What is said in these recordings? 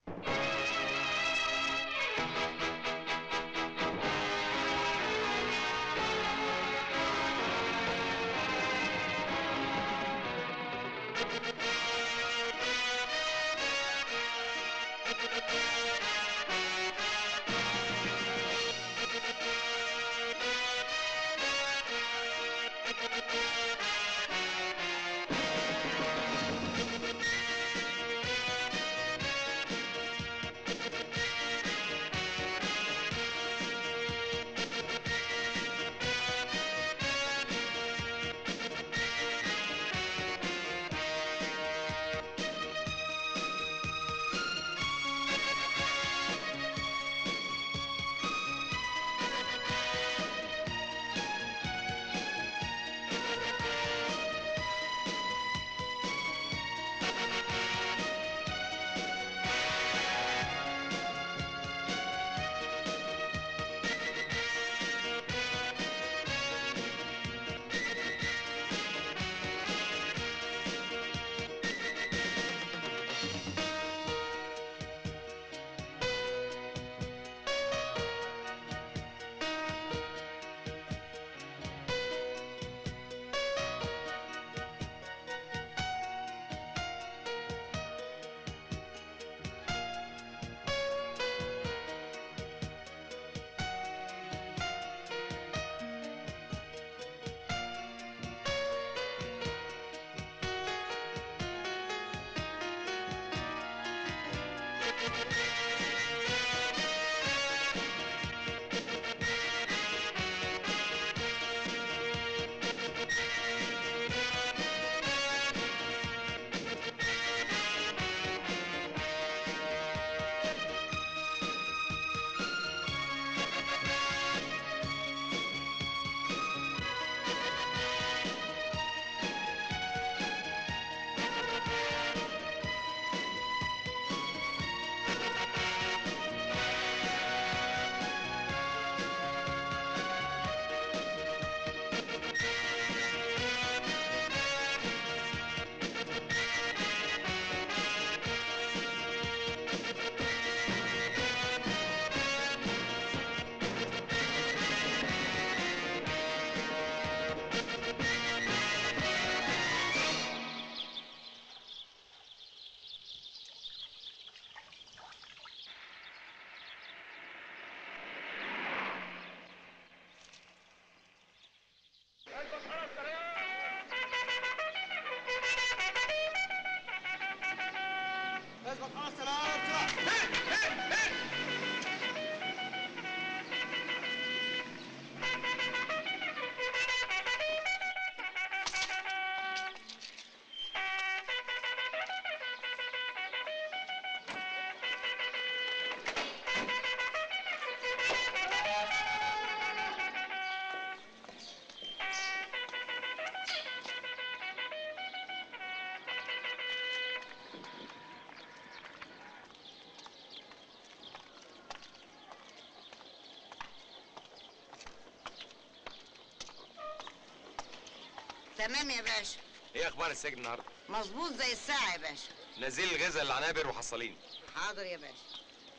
تمام يا باشا ايه اخبار السجن النهارده مظبوط زي الساعة يا باشا نازل الغذاء العنابر وحصالين حاضر يا باشا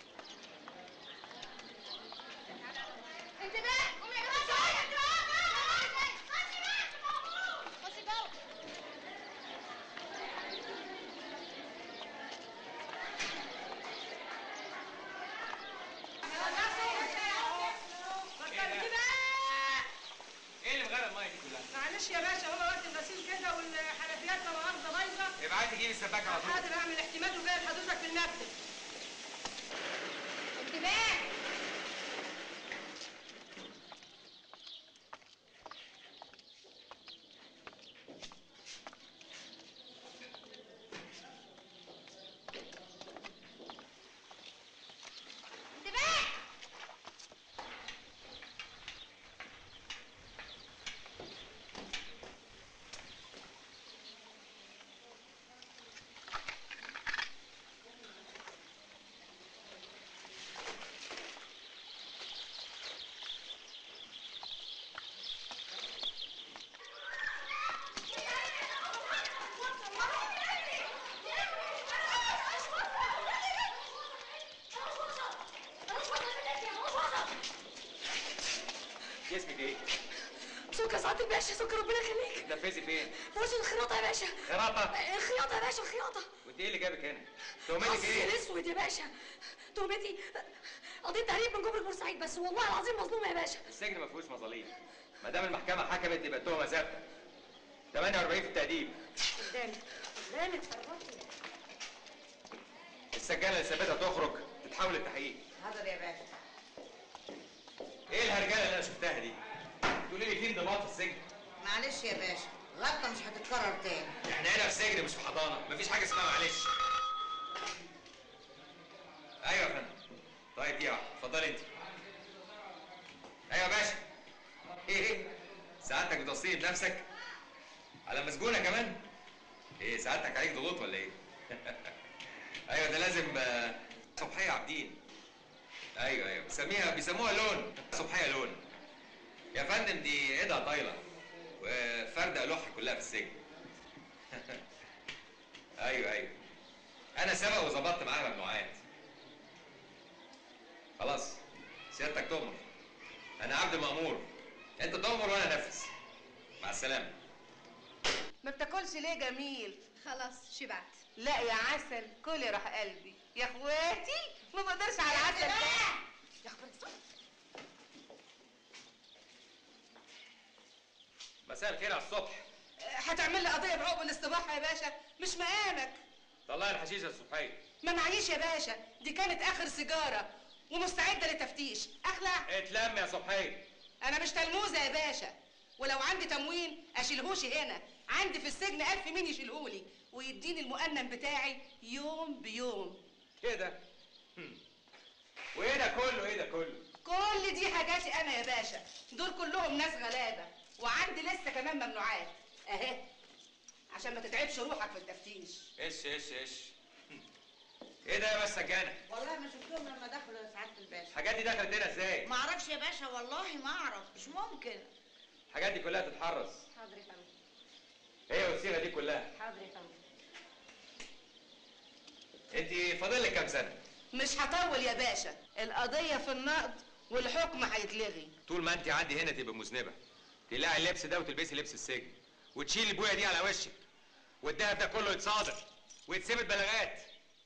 انتباه قوموا يا جماعه شويه انتباه خشي بقى خشي جوه ايه اللي مغرق الميه دي كلها؟ معلش يا باشا هو وقت الغسيل كده والحنفيات لو واخده بايظه ابعتي جيبي السباك على طول حاضر اعمل احتمال وجاي لحضرتك في المكتب انتباه انتباه اسمك ايه؟ سكر سعادة الباشا سكر ربنا يخليك تنفذي فين؟ في وش الخياطة يا باشا خراطه الخياطة يا باشا الخياطة وانت ايه اللي جابك هنا؟ تهمتك حظي ايه؟ الاسود يا باشا تهمتي قضيت تهريب من جبر بورسعيد بس والله العظيم مظلومة يا باشا السجن ما فيهوش مظاليم ما دام المحكمه حكمت يبقى التهمه ثابته 48 في التأديب قدامي قدامي اتفرجي السجانه اللي سابتها تخرج تتحول للتحقيق حاضر يا باشا ايه الهرجله اللي انا شفتها دي؟ تقولي لي في انضباط في السجن معلش يا باشا غلطة مش هتتكرر تاني احنا هنا في سجن مش في حضانه مفيش حاجه اسمها معلش ايوه يا فندم طيب دي واحده اتفضلي انت ايوه يا باشا ايه ايه سعادتك بتوصيني بنفسك على مسجونه كمان ايه سعادتك عليك ضغوط ولا ايه ايوه ده لازم آه، صبحيه عابدين ايوه ايوه بيسميها بيسموها لون صبحيه لون يا فندم دي ايدها طايله وفردة لوحة كلها في السجن ايوه ايوه انا سبق وظبطت معاها ممنوعات خلاص سيادتك تؤمر انا عبد مأمور انت تؤمر وانا انفذ مع السلامه ما بتاكلش ليه جميل خلاص شبعت لا يا عسل كلي راح قلبي يا اخواتي ما بقدرش على العسل ده يا خبر الصبح مساء الخير على الصبح هتعمل لي قضيه بعقب الاستباحه يا باشا مش مقامك طلعي الحشيشه الصبحيه ما معيش يا باشا دي كانت اخر سيجاره ومستعده لتفتيش اخلع اتلم يا صبحيه انا مش تلموذه يا باشا ولو عندي تموين اشيلهوش هنا عندي في السجن الف مين يشيلهولي ويديني المؤنن بتاعي يوم بيوم كده هم. وايه ده كله ايه ده كله كل دي حاجاتي انا يا باشا دول كلهم ناس غلابه وعندي لسه كمان ممنوعات اهي عشان ما تتعبش روحك في التفتيش ايش ايش ايش هم. ايه ده يا بس سجانه والله ما شفتهم لما دخلوا يا سعادة الباشا الحاجات دي دخلت هنا ازاي ما اعرفش يا باشا والله ما اعرف مش ممكن الحاجات دي كلها تتحرص حاضر يا فندم هي والصيغه دي كلها حاضر يا فندم انت فاضل لك كام سنه مش هطول يا باشا القضيه في النقد والحكم هيتلغي طول ما انت عندي هنا تبقى مذنبه تقلعي اللبس ده وتلبسي لبس السجن وتشيلي البويه دي على وشك والدهب ده كله يتصادر ويتثبت بلاغات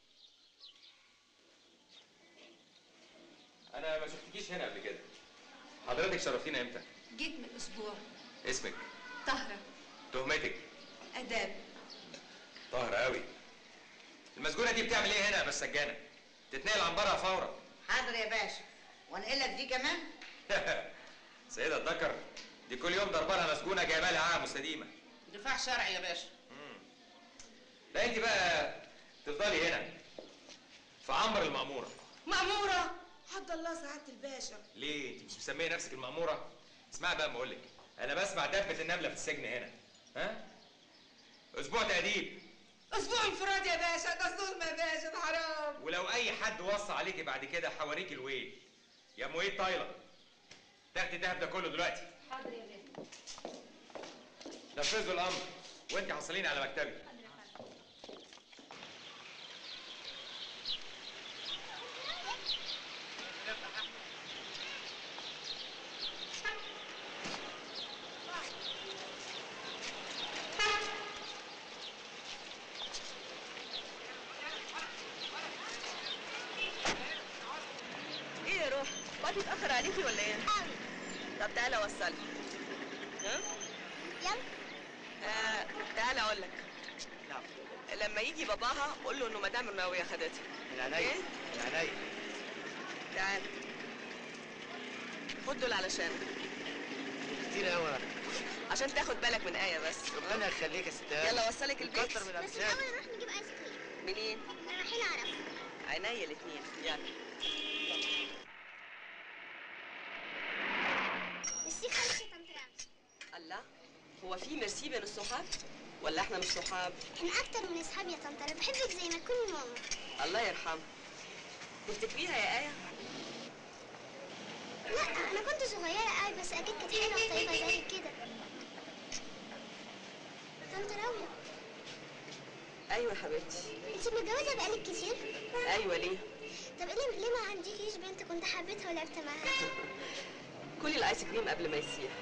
انا ما شفتكيش هنا قبل كده حضرتك شرفتينا امتى جيت من اسبوع اسمك طهرة تهمتك اداب طاهر قوي المسجونه دي بتعمل ايه هنا يا بس سجانه تتنقل عن برها فورا حاضر يا باشا وانقلك دي كمان سيدة الذكر دي كل يوم ضربانها مسجونه جايبه لي عاهه مستديمه دفاع شرعي يا باشا لا انت بقى تفضلي هنا في عنبر المأمورة مأمورة حد الله سعادة الباشا ليه انت مش مسميه نفسك المأمورة اسمعي بقى ما اقول لك انا بسمع دبة النملة في السجن هنا ها اسبوع تأديب اسبوع انفراد يا باشا ده ظلم يا باشا ده حرام ولو اي حد وصى عليكي بعد كده حواريك الويل يا ام ايه طايله تاخدي الدهب ده كله دلوقتي حاضر يا باشا نفذوا الامر وانت حصليني على مكتبي ايه يا روح وقتي اتاخر عليكي ولا ايه طب تعالى اوصلك ها يلا آه تعالى اقول لك نعم لما يجي باباها قول له انه مدام الناويه خدتها من عينيا إيه؟ من عينيا تعال خد دول علشانك كتير قوي عشان تاخد بالك من ايه بس ربنا يخليك يا ست هاني. يلا وصلك البيت كتر من بس امثالك الاول نروح نجيب ايس كريم منين رايحين اعرف عينيا الاتنين يلا ميرسي خالص يا طنط رامي الله هو في ميرسي بين الصحاب ولا احنا مش صحاب احنا اكتر من اصحاب يا طنط انا بحبك زي ما تكوني ماما الله يرحمه تفتكريها يا ايه لا انا كنت صغيره قوي بس اكيد كانت حلوه وطيبه زي كده طنط راوية ايوه حبيبتي انت متجوزه بقالك كتير ايوه ليه طب ليه ليه ما عندكيش بنت كنت حبيتها ولعبت معاها كلي الايس كريم قبل ما يسيح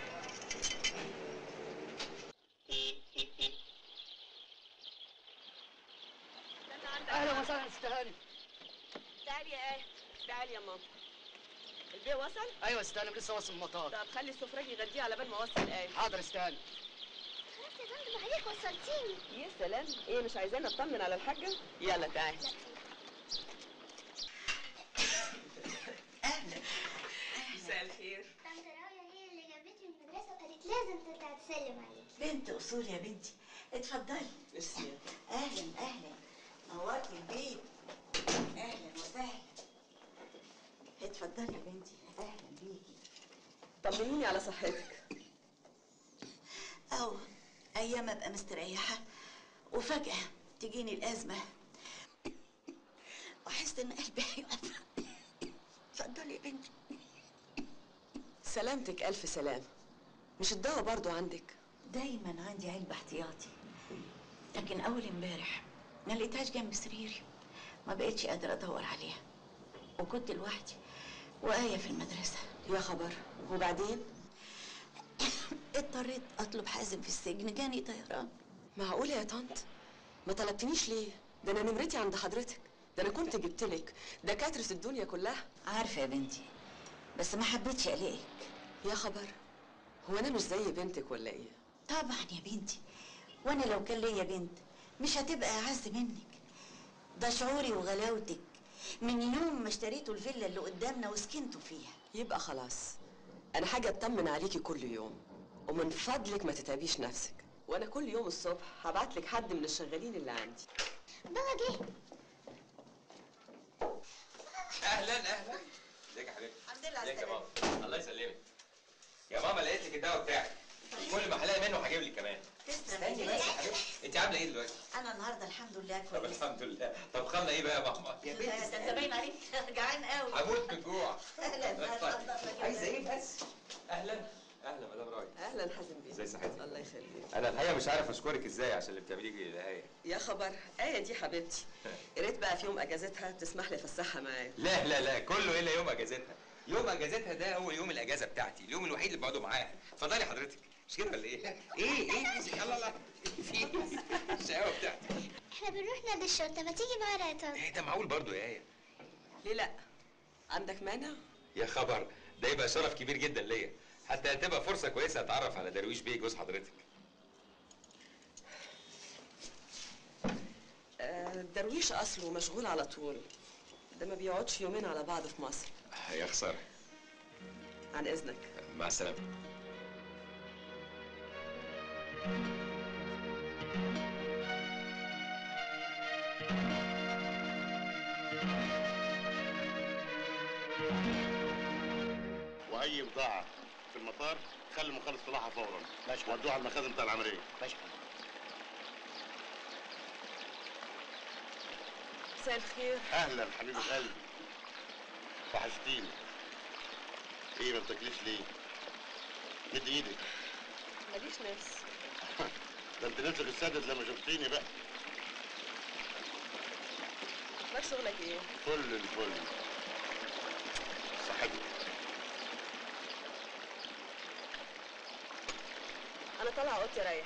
اهلا وسهلا يا ست هاني تعالي يا ايه تعالي يا ماما البيه وصل ايوه يا ست هاني لسه واصل من المطار طب خلي السفراج يغديه على بال ما اوصل ايه حاضر يا ست هاني خلاص يا فندم عليك وصلتيني يا سلام ايه مش عايزانا اطمن على الحاجه يلا تعالي مساء الخير طنط راوية هي اللي جابتني من المدرسة وقالت لازم تطلع تسلم عليك بنت اصول يا بنتي اتفضلي ميرسي اهلا اهلا نورتي البيت اهلا وسهلا اتفضلي يا بنتي اهلا بيكي طمنيني على صحتك او ايام ابقى مستريحه وفجاه تجيني الازمه واحس ان قلبي هيقف اتفضلي يا بنتي سلامتك الف سلام مش الدواء برضو عندك دايما عندي علبه احتياطي لكن اول امبارح ما لقيتهاش جنب سريري ما بقتش قادره ادور عليها وكنت لوحدي وآية في المدرسة يا خبر وبعدين اضطريت أطلب حازم في السجن جاني طيران معقوله يا طنط ما طلبتنيش ليه ده انا نمرتي عند حضرتك ده انا كنت جبتلك دكاتره الدنيا كلها عارفة يا بنتي بس ما حبيتش ألاقيك يا خبر هو انا مش زي بنتك ولا ايه طبعا يا بنتي وأنا لو كان ليا بنت مش هتبقى أعز منك ده شعوري وغلاوتك من يوم ما اشتريتوا الفيلا اللي قدامنا وسكنتوا فيها يبقى خلاص انا حاجه اطمن عليكي كل يوم ومن فضلك ما تتعبيش نفسك وانا كل يوم الصبح هبعت لك حد من الشغالين اللي عندي بابا جه اهلا اهلا ازيك يا حبيبتي الحمد لله على ازيك يا السلامة. ماما الله يسلمك يا ماما لقيت لك الدواء بتاعك كل ما هلاقي منه هجيب لك كمان تسلم استني بس يا حبيبتي انت عامله ايه دلوقتي أنا النهاردة الحمد لله طب كويس الحمد لله طب خلنا ايه بقى يا ماما يا بنتي ده أنت باين عليك جعان قوي هموت من الجوع أهلا اتفضل يا عايزه بنتي. ايه بس اهلا اهلا مدام راي اهلا حازم بيه ازي صحتك؟ الله يخليك انا الحقيقه مش عارف اشكرك ازاي عشان اللي بتعمليه لي لآية يا خبر ايه دي حبيبتي يا ريت بقى في يوم اجازتها تسمح لي افسحها معايا لا لا لا كله الا يوم اجازتها يوم اجازتها ده اول يوم الاجازه بتاعتي اليوم الوحيد اللي بقعده معاها اتفضلي حضرتك مش كده ولا ايه ايه ايه يلا لا في إيه؟ الشقاوه بتاعتي احنا بنروح نادي الشرطة ما تيجي معانا يا طنط ايه ده معقول برضو يا ايه ليه لا عندك مانع يا خبر ده يبقى شرف كبير جدا ليا حتى هتبقى فرصه كويسه اتعرف على درويش بيه جوز حضرتك آه، درويش اصله مشغول على طول ده ما بيقعدش يومين على بعض في مصر يا خساره عن اذنك مع السلامه واي بضاعه في المطار خلي المخلص طلعها فورا ماشي ودوها على المخازن بتاع العمليه ماشي مساء الخير اهلا حبيبه قلبي وحشتيني ايه ما بتاكليش ليه مد ايدك ماليش نفس ده انت نفسك السادس لما شفتيني بقى اخبار شغلك ايه فل الفل صاحبي انا طالعه اوضتي اريح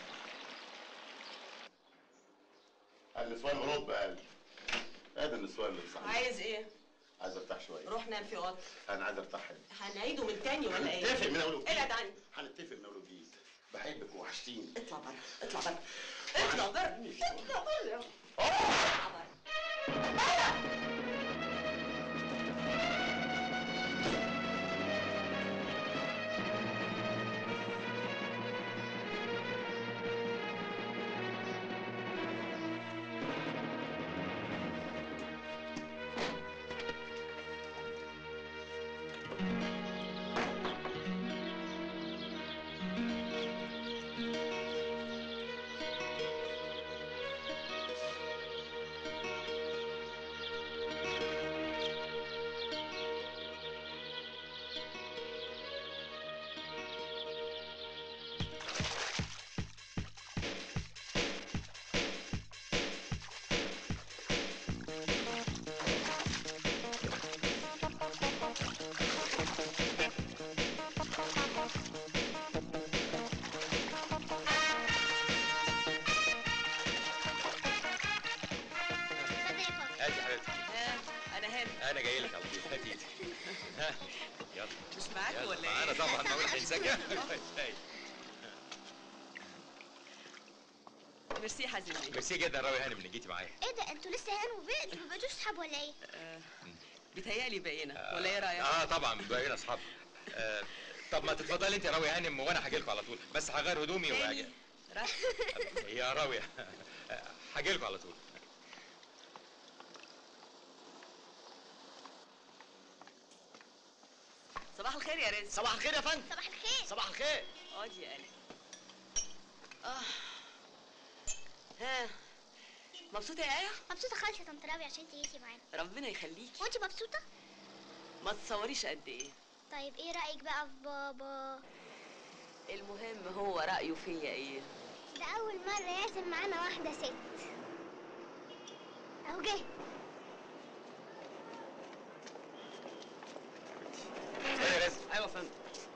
النسوان اوروبا قال ادي النسوان اللي صاحبي عايز ايه عايز ارتاح شويه روح نام في اوضتك انا عايز ارتاح هنا هنعيده من تاني ولا ايه هنتفق من اول وجديد ابعد عني هنتفق من اول وجديد بحبك وحشتيني اطلع بره اطلع بره اطلع بره اطلع بره انا جاي لك على طول هات ايدي ها يلا مش معاكي يلا، ولا ايه؟ معانا طبعا معقول هنساك هاي. ميرسي حازم بيه ميرسي جدا راوي هانم انك جيتي معايا ايه ده انتوا لسه هان وبيه انتوا ما بقيتوش صحاب ولا ايه؟ آه، بيتهيألي بقينا ولا ايه رايك؟ اه طبعا بقينا اصحاب آه طب ما تتفضلي انت يا راوي هانم وانا هاجي لكم على طول بس هغير هدومي وهاجي راح يا راوية هاجي لكم على طول صباح الخير يا رزق صباح الخير يا فندم صباح الخير صباح الخير اقعد يا قلبي اه ها مبسوطة يا آية؟ مبسوطة خالص يا طنط راوي عشان انت جيتي معانا ربنا يخليكي وانت مبسوطة؟ ما تصوريش قد ايه طيب ايه رأيك بقى في بابا؟ المهم هو رأيه فيا ايه ده أول مرة يعزم معانا واحدة ست أهو جه يا رزق ايوه يا فندم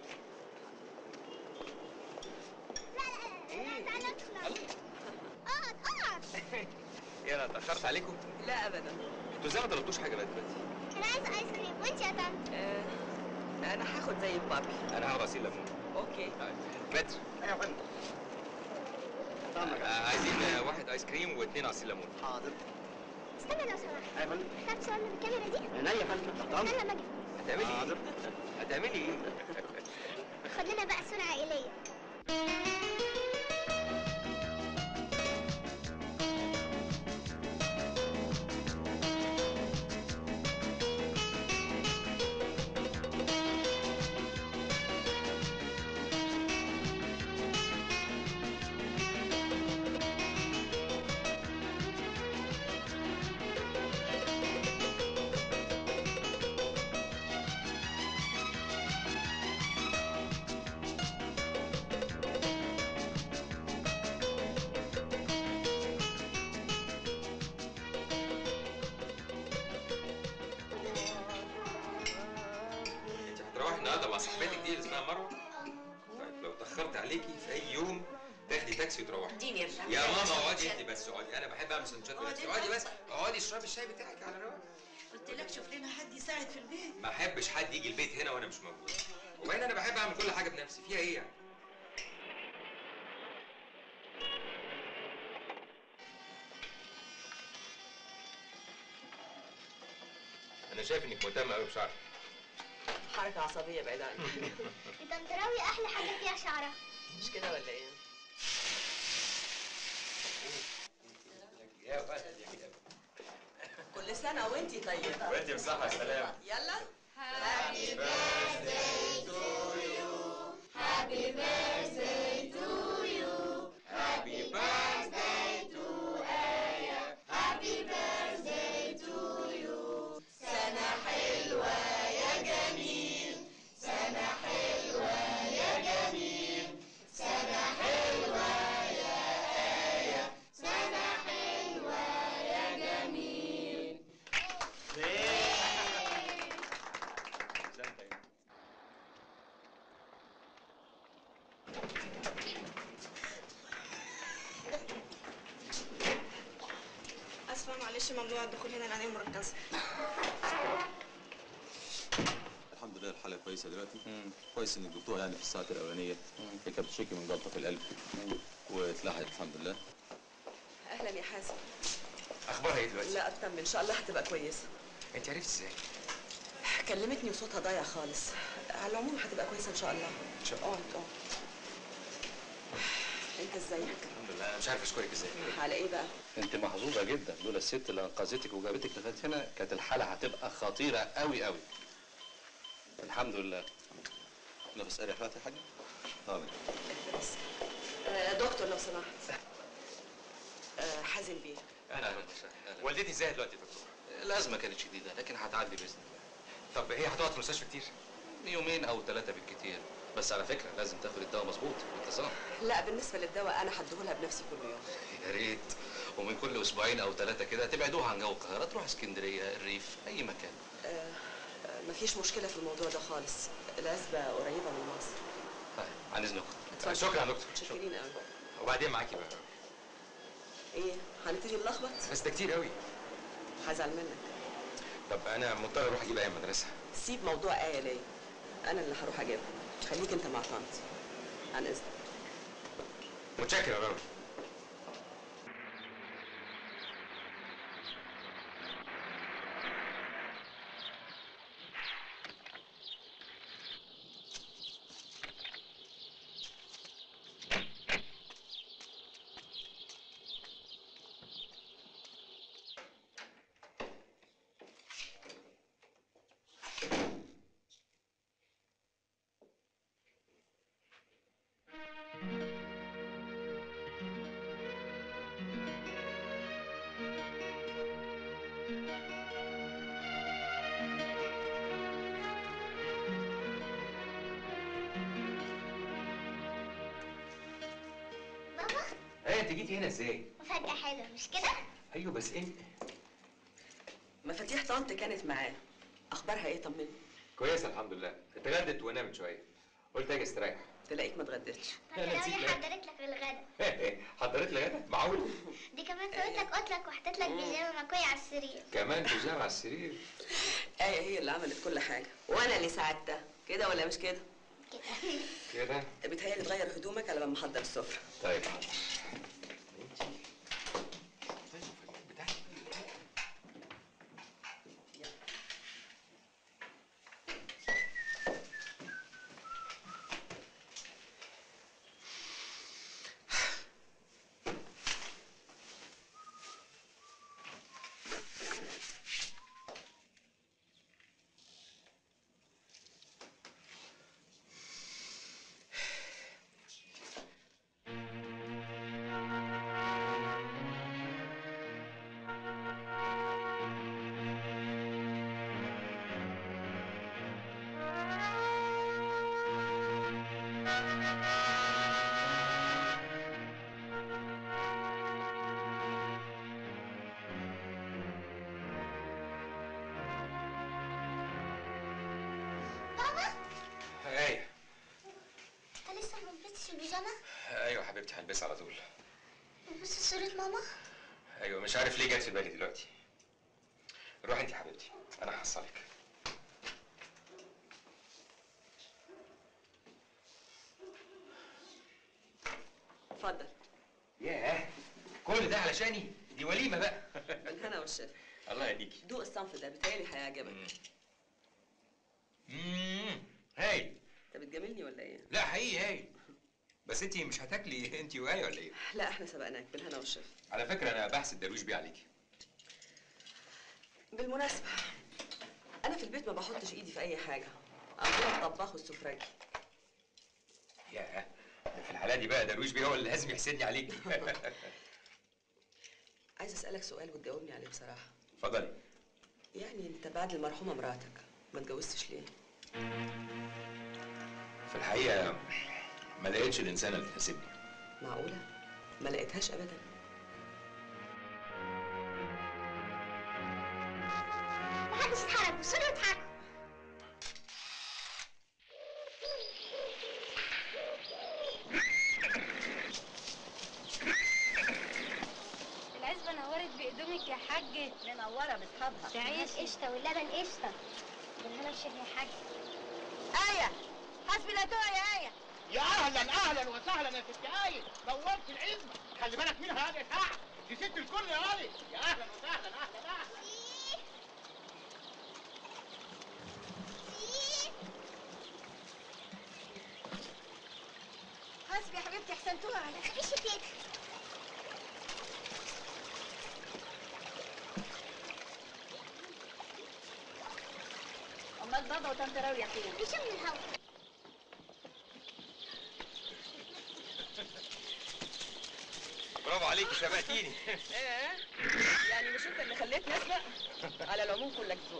لا لا لا لا تعالى ادخل اقعد اقعد ايه انا اتاخرت عليكم لا ابدا انتوا ازاي ما طلبتوش حاجه بقى دلوقتي أنا عايزة آيس كريم وانت يا طنط آه انا هاخد زي البابي انا هاخد عصير ليمون اوكي متر ايوه يا فندم آه، عايزين آه، واحد ايس كريم واثنين عصير ليمون حاضر استنى لو سمحت ايوه يا فندم تعرف تصورنا بالكاميرا دي؟ عينيا يا فندم تحت استنى امرك لما اجي هتعملي ايه حاضر هتعملي ايه خد لنا بقى صورة عائلية انت هتروحي النهارده مع صاحبتك دي اللي اسمها مروه طيب لو اتاخرت عليكي في اي يوم تاخدي تاكسي وتروحي اديني يا ابني. يا ماما اقعدي انت بس اقعدي انا بحب اعمل سندوتشات بنفسي اقعدي بس اقعدي اشربي الشاي بتاعك على رواق قلت لك شوف لنا حد يساعد في البيت ما احبش حد يجي البيت هنا وانا مش موجود وبعدين انا بحب اعمل كل حاجه بنفسي فيها ايه يعني انا شايف انك مهتمه قوي بشعرك حركة عصبية بعيد عني طنط راوي أحلى حاجة فيها شعرها مش كده ولا ايه؟ يا ولد يا كده كل سنة وانتي طيبة وانت بصحه والسلامه يلا هابي بيرثداي تو آية هابي بيرثداي تو يو سنة حلوة يا جميل سنة حلوة يا جميل سنة حلوة يا آية سنة حلوة يا جميل اسفه معلش ممنوع الدخول هنا العنايه مركزه الحمد لله الحاله كويسه دلوقتي كويس ان الدكتور يعني في الساعه الاولانيه هي كانت بتشكي من جلطه في القلب واتلحقت الحمد لله اهلا يا حازم اخبارها ايه دلوقتي؟ لا اطمن ان شاء الله هتبقى كويسة انت عرفت ازاي؟ كلمتني وصوتها ضايع خالص على العموم هتبقى كويسة ان شاء الله ان شاء الله اقعد اقعد انت ازيك الحمد لله انا مش عارف اشكرك ازاي على ايه بقى انت محظوظه جدا لولا الست اللي انقذتك وجابتك لغايه هنا كانت الحاله هتبقى خطيره قوي قوي الحمد لله نفس قري حياتي يا حاجه اه بس آه دكتور لو سمحت آه حازم بيه اهلا وسهلا والدتي ازاي دلوقتي يا دكتور؟ الازمه كانت شديده لكن هتعدي باذن الله طب هي هتقعد في المستشفى كتير؟ يومين او ثلاثه بالكتير بس على فكره لازم تاخد الدواء مظبوط بانتظام لا بالنسبة للدواء انا هديهولها بنفسي كل يوم يا ريت ومن كل اسبوعين او ثلاثه كده تبعدوها عن جو القاهره تروح اسكندريه الريف اي مكان آه آه، مفيش مشكلة في الموضوع ده خالص العزبة قريبة من مصر طيب عن اذنكم اتفضل. شكرا يا دكتور متشكرين قوي وبعدين معاكي بقى ايه هنبتدي نلخبط بس ده كتير قوي هزعل منك طب انا مضطر اروح اجيب اي مدرسه سيب موضوع آية ليا أنا اللي هروح أجيبها خليك أنت مع طنطي عن إذنك متشكر يا رامي بابا ايه انت جيتي هنا ازاي مفاجأة حلوة مش كده؟ ايوه بس انت مفاتيح طنط كانت معاه أخبارها إيه طمني كويسه الحمد لله اتغدت ونامت شويه قلت اجي استريح تلاقيك ما اتغديتش أنا نسيت فاكرة لا. حضرت لك الغدا حضرت لي غدا معقول دي كمان سويت لك قتلك وحطيت لك بيجامة مكوية على السرير كمان بيجامه على السرير آية هي اللي عملت كل حاجة وأنا اللي ساعدتها كده ولا مش كده؟ كده بتهيألي تغير هدومك على ما أحضر السفرة طيب حاضر بابا ايه انت لسه ما لبستش البيجامة؟ ايوه حبيبتي هلبسها على طول لبست صورة ماما؟ ايوه مش عارف ليه جت في بالي دلوقتي روحي انت يا حبيبتي انا هحصلك اتفضل ياه كل ده علشاني دي وليمه بقى بالهنا والشفا الله يهديكي دوق الصنف ده بتهيألي هيعجبك امم هاي أنت بتجاملني ولا إيه؟ لا حقيقي هاي بس انت مش هتاكلي انت وايه ولا ايه لا إحنا سبقناك بالهنا والشفا على فكره انا بحسد درويش بيه عليكي بالمناسبة أنا في البيت ما بحطش إيدي في أي حاجة عندنا الطباخ والسفراجي ياه ده في الحاله دي بقى درويش بيه هو اللي لازم يحسدني عليكي عايز أسألك سؤال وتجاوبني عليه بصراحة اتفضلي يعني أنت بعد المرحومة مراتك ما اتجوزتش ليه؟ في الحقيقه ما لقيتش الانسانه اللي تناسبني معقولة؟ ما لقيتهاش أبدا محدش يتحرك بصوا لي واضحكوا العزبة نورت بقدومك يا حاج منورة باصحابها تعيش قشطة واللبن قشطة بالهنا والشفا يا حاج آية حسبي لا تقع يا آية يا اهلا اهلا وسهلا يا ست آية نورت العزبة خلي بالك منها يا ساعة دي ست الكل يا راجل يا اهلا وسهلا اهلا اهلا حسبي يا حبيبتي احسن تقع ما تخافيش يا تيتا أمال بابا وطنط راوية فين؟ بيشم الهوا برافو عليكي سبقتيني إيه؟ يعني مش أنت اللي خليتني أسبق؟ على العموم كلك ذوق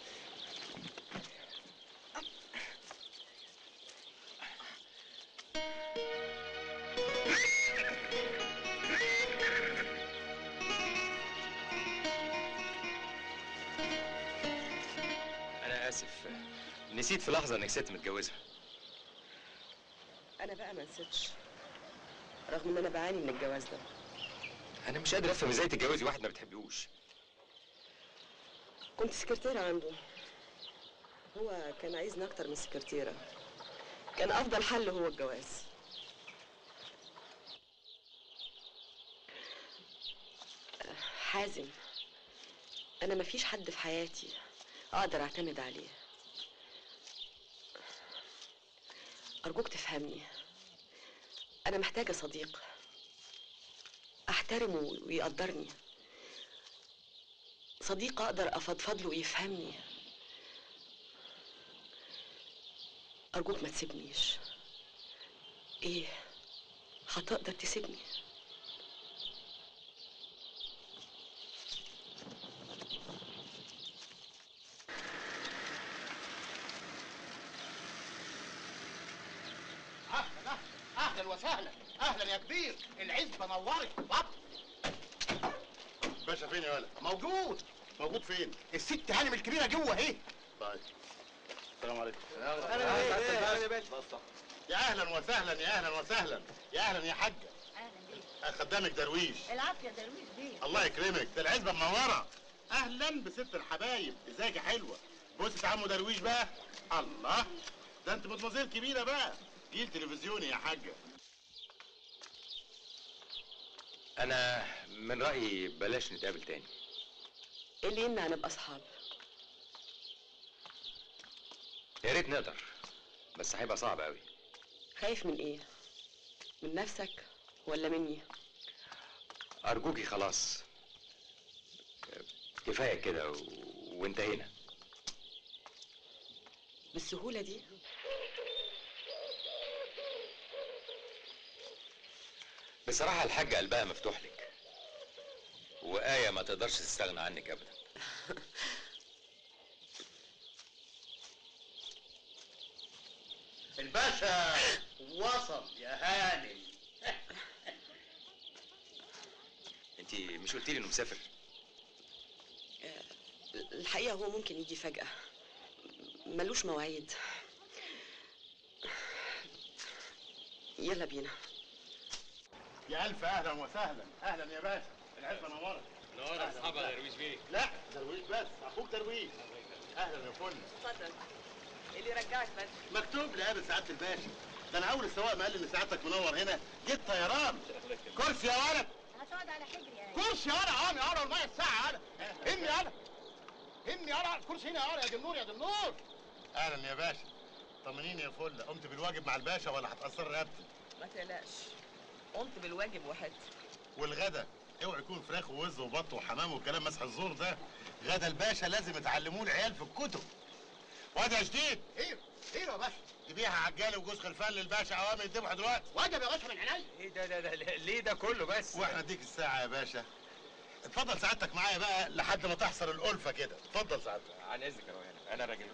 انا اسف نسيت في لحظه انك ست متجوزه أنا بقى ما نسيتش رغم إن أنا بعاني من الجواز ده انا مش قادر افهم ازاي تتجوزي واحد ما بتحبيهوش كنت سكرتيرة عنده هو كان عايزني أكتر من سكرتيرة كان أفضل حل هو الجواز حازم أنا مفيش حد في حياتي أقدر أعتمد عليه أرجوك تفهمني أنا محتاجة صديق أحترمه ويقدرني صديق أقدر أفضفض له ويفهمني أرجوك ما تسيبنيش إيه هتقدر تسيبني اهلا اهلا وسهلا اهلا يا كبير العزبه نورت بط باشا فين يا ولد موجود موجود فين الست هانم الكبيره جوه اهي طيب السلام عليكم أهلا بيك. يا اهلا وسهلا يا اهلا وسهلا يا اهلا يا حاجه اهلا خدامك درويش العافيه درويش بيه الله يكرمك ده العزبه منوره اهلا بست الحبايب ازيك يا حلوه بص يا عمو درويش بقى الله ده انت مدمزيل كبيره بقى جيل تلفزيوني يا حاجه انا من رايي بلاش نتقابل تاني إيه اللي يمنع نبقى أصحاب يا ريت نقدر بس هيبقى صعب قوي خايف من إيه من نفسك ولا مني ارجوكي خلاص كفايه كده و... وانتهينا بالسهولة دي بصراحه الحاجه قلبها مفتوح لك وآية ما تقدرش تستغنى عنك ابدا الباشا وصل يا هانم انت مش قلتي لي انه مسافر الحقيقة هو ممكن يجي فجأة ملوش مواعيد يلا بينا يا الف اهلا وسهلا اهلا يا باشا العزبه نورت نور اصحابها يا درويش بيه لا درويش بس اخوك درويش اهلا يا فل اتفضل اللي رجعك بس مكتوب لي قابل سعاده الباشا ده انا اول السواق ما قال لي ان سعادتك منور هنا جيت طيران كرسي يا ولد هتقعد على حجري يعني كرسي انا عامي انا والميه الساعه انا همي انا همي انا الكرسي هنا انا يا دي النور يا دي النور اهلا يا باشا طمنيني يا فل قمت بالواجب مع الباشا ولا هتاثر رقبتي ما تقلقش قمت بالواجب وحدت والغدا اوعى يكون فراخ ووز وبط وحمام وكلام مسح الزور ده غدا الباشا لازم يتعلموه العيال في الكتب واد يا جديد ايه ايه يا باشا تبيعها عجالي وجوز خلفان للباشا اوامر يذبحوا دلوقتي واجب يا باشا من عينيا ايه ده ده ده ليه ده كله بس واحنا اديك الساعه يا باشا اتفضل سعادتك معايا بقى لحد ما تحصل الالفه كده اتفضل سعادتك عن اذنك يا روحاني انا راجل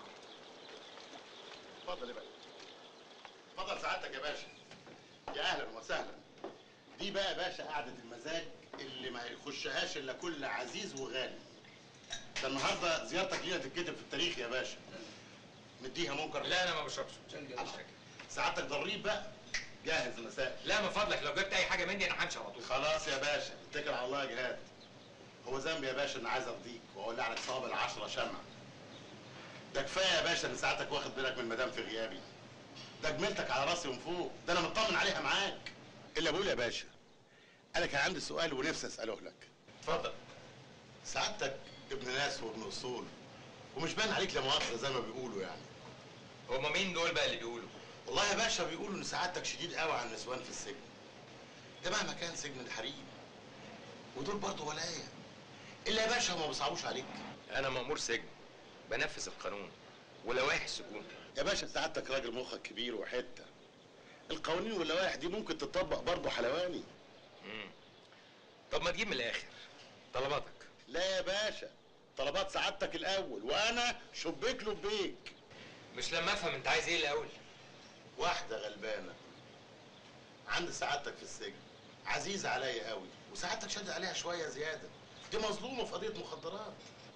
اتفضل يا باشا اتفضل سعادتك يا باشا يا اهلا وسهلا دي بقى يا باشا قعده المزاج اللي ما يخشهاش الا كل عزيز وغالي ده النهارده زيارتك لينا تتكتب في التاريخ يا باشا مديها منكر لا انا ما بشربش سعادتك ضريب بقى جاهز المساء لا من فضلك لو جبت اي حاجه مني انا همشي على طول خلاص يا باشا اتكل على الله يا جهاد هو ذنبي يا باشا ان عايز ارضيك واولع لك صواب العشرة شمع ده كفايه يا باشا ان ساعتك واخد بالك من المدام في غيابي ده جميلتك على راسي من فوق ده انا مطمن عليها معاك الا بقول يا باشا انا كان عندي سؤال ونفسي اساله لك اتفضل سعادتك ابن ناس وابن اصول ومش باين عليك لا مؤاخذه زي ما بيقولوا يعني هما مين دول بقى اللي بيقولوا والله يا باشا بيقولوا ان سعادتك شديد قوي على النسوان في السجن ده مهما كان سجن الحريم ودول برضه ولايه الا يا باشا ما بيصعبوش عليك انا مأمور سجن بنفذ القانون ولوائح السجون يا باشا سعادتك راجل مخك كبير وحته القوانين واللوائح دي ممكن تطبق برضه حلواني مم. طب ما تجيب من الاخر طلباتك لا يا باشا طلبات سعادتك الاول وانا شبيك لبيك مش لما افهم انت عايز ايه الاول واحده غلبانه عند سعادتك في السجن عزيزه عليا قوي وسعادتك شادد عليها شويه زياده دي مظلومه في قضيه مخدرات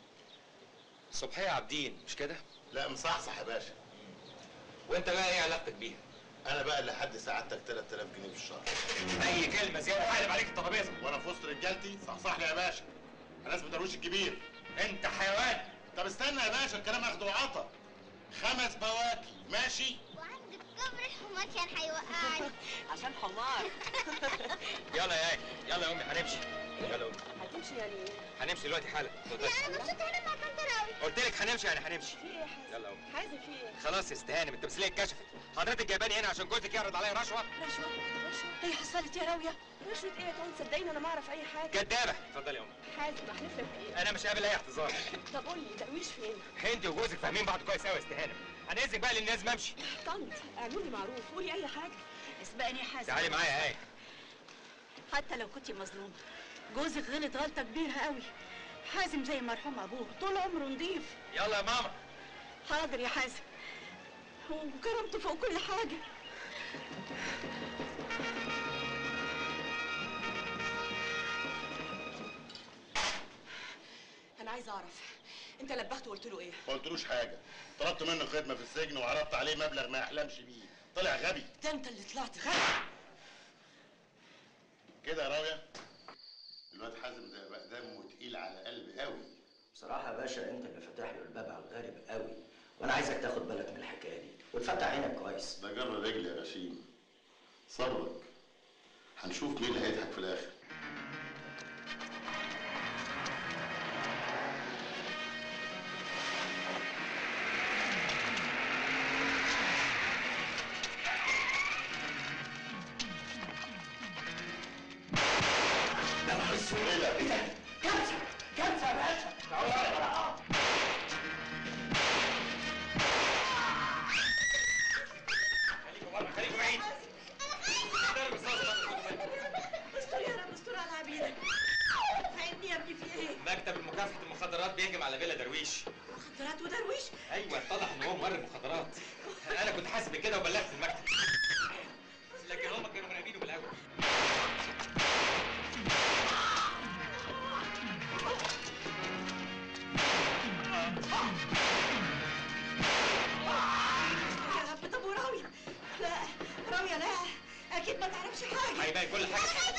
صبحيه عابدين مش كده لا مصحصح يا باشا وانت بقى ايه علاقتك بيها انا بقى اللي حد سعادتك 3000 جنيه في الشهر اي كلمه زياده هقلب عليك الترابيزه وانا في وسط رجالتي صحصح لي يا باشا انا اسمي درويش الكبير انت حيوان طب استنى يا باشا الكلام اخده وعطا خمس بواكي ماشي وعندك كبر الحمار كان هيوقعني عشان حمار يلا يا ايه يلا يا امي هنمشي يلا يا امي هتمشي يعني ايه؟ هنمشي دلوقتي حالا اتفضلي. لا انا مبسوطه هنا مع طنطراوي قلت لك هنمشي يعني هنمشي في ايه يا حازم؟ يلا يا امي حازم في ايه؟ خلاص يا استهانم التمثيليه اتكشفت حضرتك جايباني هنا عشان جوزك يعرض عليا رشوه رشوة رشوة هي حصلت يا راوية رشوة ايه يا طنط صدقيني انا ما اعرف اي حاجة كدابه اتفضلي يا امي حازم احلف لك ايه؟ انا مش قابل اي اعتذار طب قول لي درويش فين؟ انت وجوزك فاهمين بعض كويس قوي يا استهانم انا اذنك بقى لان لازم امشي طنط اعملوا لي معروف قولي اي حاجة اسبقني يا حازم تعالي معايا يا ايه حتى لو كنت مظلومة جوزك غلط غلطة كبيرة قوي حازم زي مرحوم أبوه طول عمره نضيف يلا يا ماما حاضر يا حازم وكرمته فوق كل حاجة انا عايزة اعرف انت لبخته وقلت له ايه؟ ما قلتلوش حاجه طلبت منه خدمه في السجن وعرضت عليه مبلغ ما يحلمش بيه طلع غبي ده انت اللي طلعت غبي كده يا راويه الواد حازم ده بقى دمه تقيل على قلبي قوي بصراحة يا باشا أنت اللي فاتح له الباب على الغارب قوي وأنا عايزك تاخد بالك من الحكاية دي وتفتح عينك كويس ده جر رجل يا غشيم صبرك هنشوف مين اللي هيضحك في الاخر كارثة كارثة يا باشا خليكوا بره خليكوا بعيد ضرب الصوت استر يا رب استر على عبيدك فهمني يا ابني في ايه؟ مكتب مكافحه المخدرات بيهجم على فيلا درويش مخدرات ودرويش ايوه اتضح ان هو مورد مخدرات انا كنت حاسب بكده وبلغت المكتب لكن هم كانوا مراقبينه بالاول يا رب طب وراوية لا راوية لا اكيد ما تعرفش حاجة هيبان كل حاجه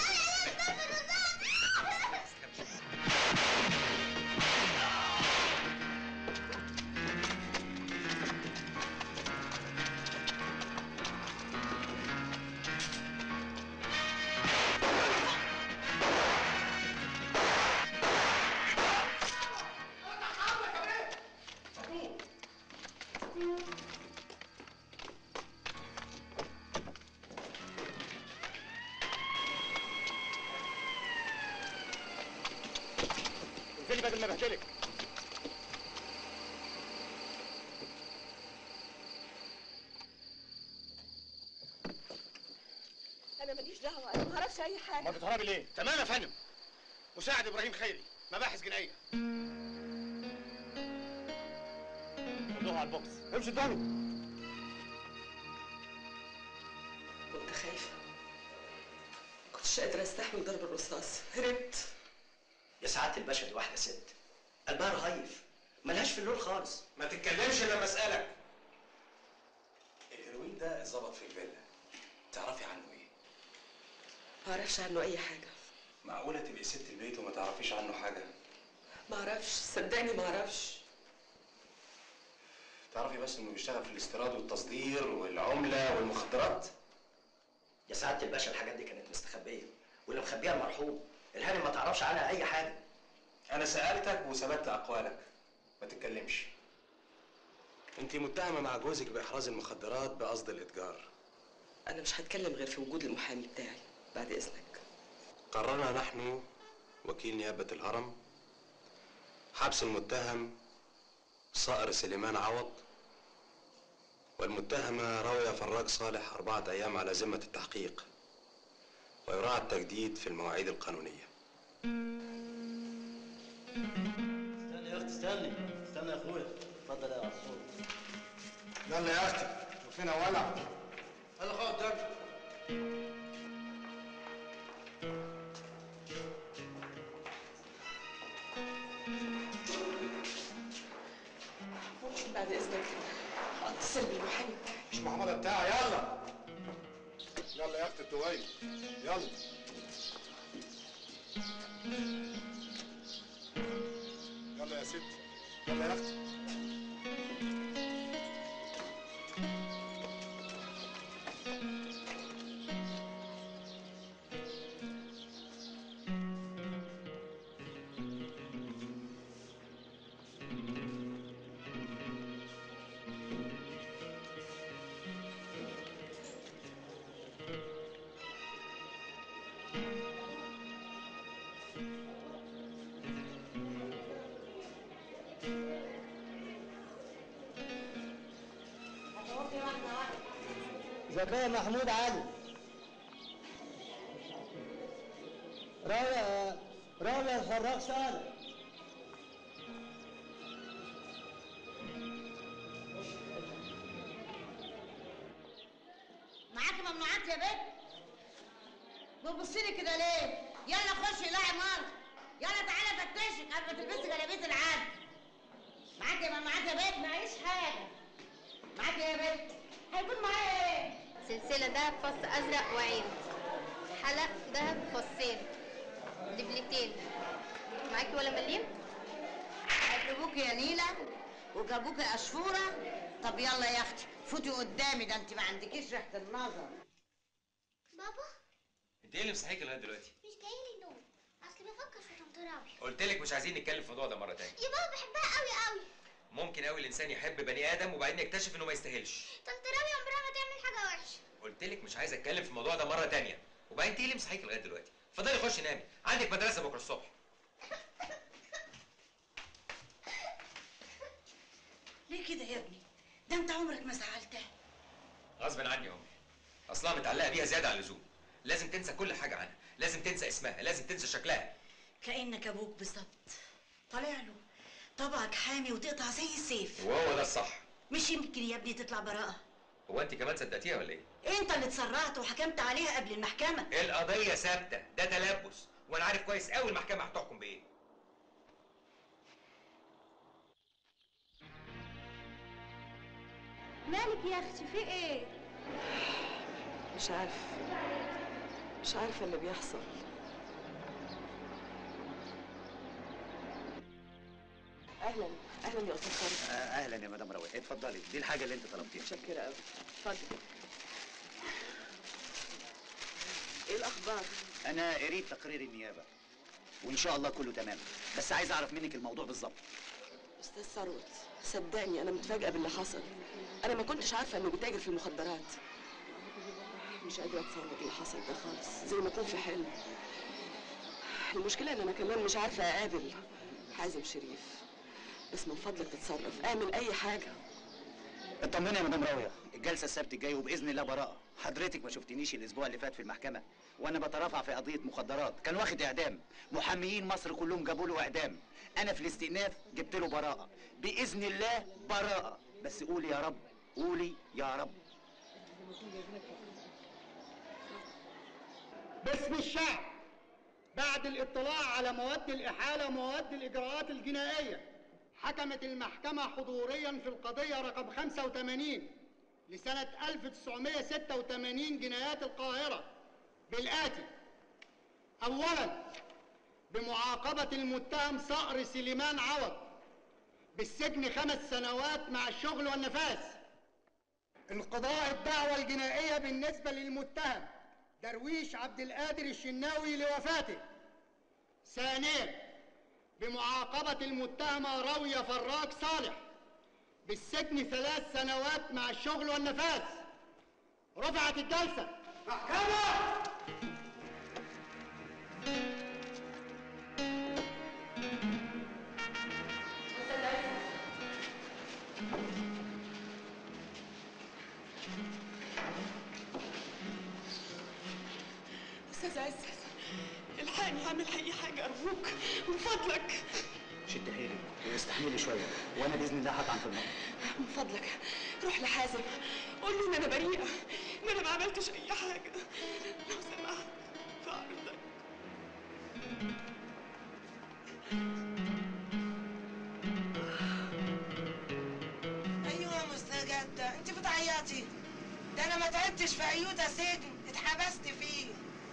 انزلي بدل ما بهدلك انا ماليش دعوة انا ما اعرفش اي حاجة ما بتهربي ليه؟ تمام يا فندم مساعد ابراهيم خيري مباحث جنائيه خدوها على البوكس امشي قدامي كنت خايفة ما كنتش قادرة استحمل ضرب الرصاص هربت يا سعادة الباشا دي واحدة ست قلبها رهيف ملهاش في اللون خالص ما تتكلمش لما اسالك الهيروين ده اتظبط في الفيلا تعرفي عنه ايه ما اعرفش عنه اي حاجة معقوله تبقي ست البيت وما تعرفيش عنه حاجه ما اعرفش صدقني ما اعرفش تعرفي بس انه بيشتغل في الاستيراد والتصدير والعمله والمخدرات يا سعادة الباشا الحاجات دي كانت مستخبية واللي مخبيها المرحوم الهانم ما تعرفش عنها أي حاجة انا سالتك وثبت اقوالك ما تتكلمش انت متهمه مع جوزك باحراز المخدرات بقصد الاتجار انا مش هتكلم غير في وجود المحامي بتاعي بعد اذنك قررنا نحن وكيل نيابة الهرم حبس المتهم صائر سليمان عوض والمتهمة راوية فراج صالح أربعة أيام على ذمة التحقيق ويراعى التجديد في المواعيد القانونية استنى يا اختي استني استنى يا اخويا اتفضل يا عصفور يلا يا اختي شوفينا ولع يلا خد قدامي ممكن بعد اذنك اتصل بالمحامي بتاعي مش محمد بتاعي يلا يلا يا اختي الدوية يلا يلا يا ستي يلا يا اختي زكريا محمود علي راوية راوية الفراق صالح معاكي ممنوعات يا بنت بتبصيلي كده ليه يلا خشي لاعب مار يلا تعالى فتشك قبل ما تلبسي جلابيه العاد معاكي ممنوعات يا بنت معيش حاجه معاكي يا بنت هيكون معايا ايه سلسلة دهب فص أزرق وعين حلق دهب فصين دبلتين معاكي ولا مليم؟ جابوكي يا نيلة وجابوكي أشفورة طب يلا يا أختي فوتي قدامي ده أنت ما عندكيش ريحة النظر بابا انت ايه اللي مصحيك لغايه دلوقتي مش جاي لي نوم اصل بفكر في طنط راوي قلت لك مش عايزين نتكلم في الموضوع ده مره تانية يا بابا بحبها قوي قوي ممكن قوي الانسان يحب بني ادم وبعدين يكتشف انه ما يستاهلش طنط راوي عمرها ما تعمل حاجه وحشه قلت لك مش عايز اتكلم في الموضوع ده مره تانية وبعدين انت ايه اللي مصحيك لغايه دلوقتي اتفضلي خشي نامي عندك مدرسه بكره الصبح ليه كده يا ابني ده انت عمرك ما زعلتها غصب عني يا امي اصلها متعلقه بيها زياده عن اللزوم لازم تنسى كل حاجه عنها لازم تنسى اسمها لازم تنسى شكلها كانك ابوك بالظبط طالع له طبعك حامي وتقطع زي السيف وهو ده الصح مش يمكن يا ابني تطلع براءه هو انت كمان صدقتيها ولا ايه انت اللي اتسرعت وحكمت عليها قبل المحكمه القضيه ثابته ده تلبس وانا عارف كويس قوي المحكمه هتحكم بايه مالك يا اختي في ايه مش عارف مش عارفة اللي بيحصل أهلا أهلا يا أستاذ خالد اهلا يا مدام روي اتفضلي دي الحاجه اللي انت طلبتيها متشكرة أوي اتفضل إيه الأخبار؟ انا قريت تقرير النيابه وان شاء الله كله تمام بس عايز اعرف منك الموضوع بالظبط أستاذ ثروت صدقني أنا متفاجئة باللي حصل أنا ما كنتش عارفة إنه بيتاجر في المخدرات مش قادرة أتصور اللي حصل ده خالص زي ما أكون في حلم المشكلة إن أنا كمان مش عارفة أقابل حازم شريف بس من فضلك تتصرف اعمل أي حاجة اطمني يا مدام راويه الجلسه السبت الجاي وباذن الله براءه حضرتك ما شفتنيش الاسبوع اللي فات في المحكمه وانا بترافع في قضيه مخدرات كان واخد اعدام محاميين مصر كلهم جابوا له اعدام انا في الاستئناف جبت له براءه باذن الله براءه بس قولي يا رب قولي يا رب باسم الشعب بعد الاطلاع على مواد الإحالة ومواد الإجراءات الجنائية حكمت المحكمة حضوريا في القضية رقم 85 لسنة 1986 جنايات القاهرة بالآتي أولا بمعاقبة المتهم صقر سليمان عوض بالسجن خمس سنوات مع الشغل والنفاذ انقضاء الدعوة الجنائية بالنسبة للمتهم درويش عبد القادر الشناوي لوفاته ثانيا بمعاقبة المتهمة راوية فراج صالح بالسجن ثلاث سنوات مع الشغل والنفاذ رفعت الجلسة محكمة أستاذ عزت الحقني اعمل أي حاجة أرجوك من فضلك شد حيلك واستحملي شويه وانا باذن الله هطعن في الموضوع من فضلك روح لحازم قول له إن أنا بريئة إن أنا ما عملتش أي حاجة لو سمحت في عرضك ايوه يا مستجدة انت بتعيطي ده انا ما تعبتش في ايوتا سجن اتحبست فيه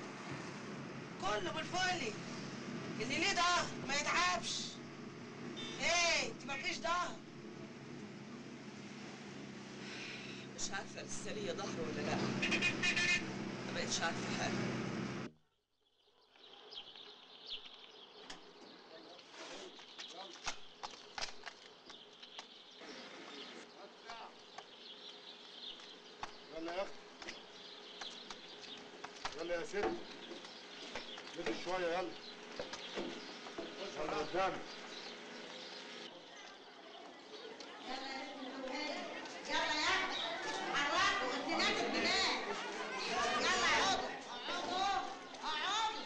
كله بالفولي اللي ليه ضهر ما يتعبش ايه انت مالكيش ظهر مش عارفه لسه ليا ظهر ولا لا ما بقتش عارفه حاجه يلا يا اختي يلا يا ست نزل شويه يلا يلا قدامي يلا يا حركوا انت نازل بنات يلا اقعدوا اقعدوا اقعدوا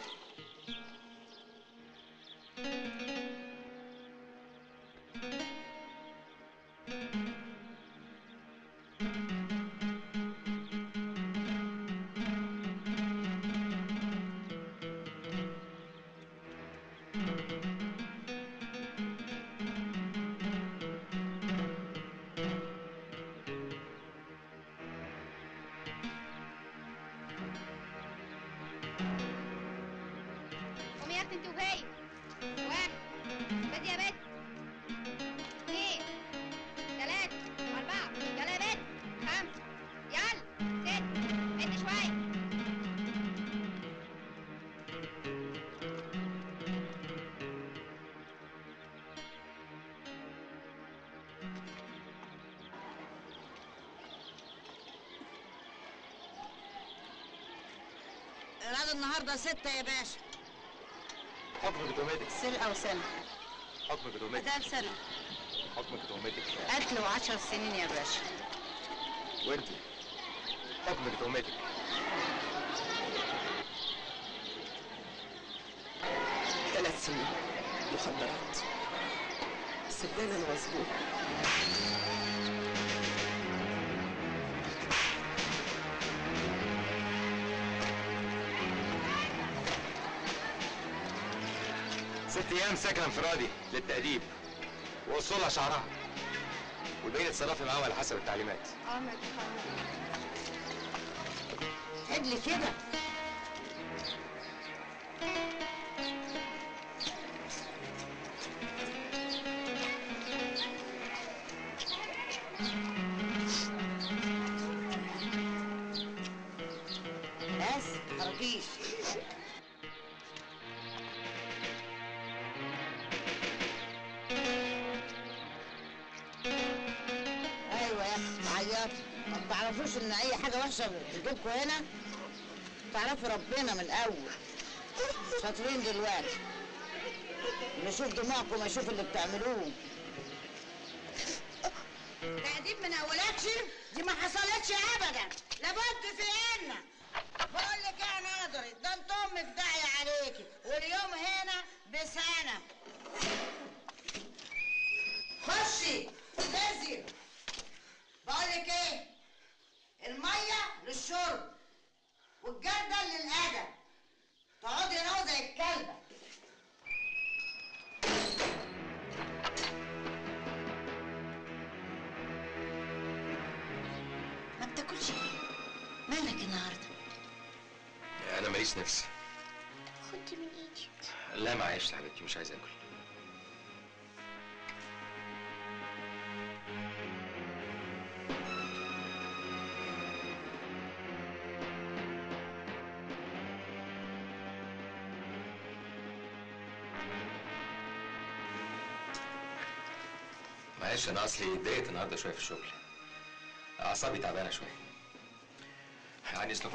قومي يا اختي انت وهي واحد بدي يا بنت اثنين ثلاثة أربعة يلا يا بنت خمسة يلا ست عد شوية ايراد النهارده ستة يا باشا حكمك تهمتك سرقة وسنة حكمك تهمتك أداء سنة حكمك تهمتك قتل وعشر سنين يا باشا وانت حكمك تهمتك ثلاث سنين مخدرات صدقني انا مظبوط ست ايام سكن انفرادي للتأديب ووصلها شعرها والباقي اتصرفي معاهم على حسب التعليمات عمر عدل كده بس متحركيش ايوه يا اخي عيطي ما تعرفوش ان اي حاجه وحشه بتجيبكم هنا تعرفوا ربنا من الاول شاطرين دلوقتي اللي يشوف دموعكم ما يشوف اللي بتعملوه تأديب من اولادش دي ما حصلتش ابدا لابد في ان بقول لك يا ناظري ده انت امك داعيه عليكي واليوم هنا بسنه خشي نزل بقول لك ايه الميه للشرب والجردل للادب تقعدي هنا زي الكلبه ما بتاكلش ليه؟ مالك النهارده؟ انا ماليش نفس خدي من ايدي لا معيش يا حبيبتي مش عايز اكل معلش انا اصلي اتضايقت النهارده شويه في الشغل اعصابي تعبانه شويه عن اذنكم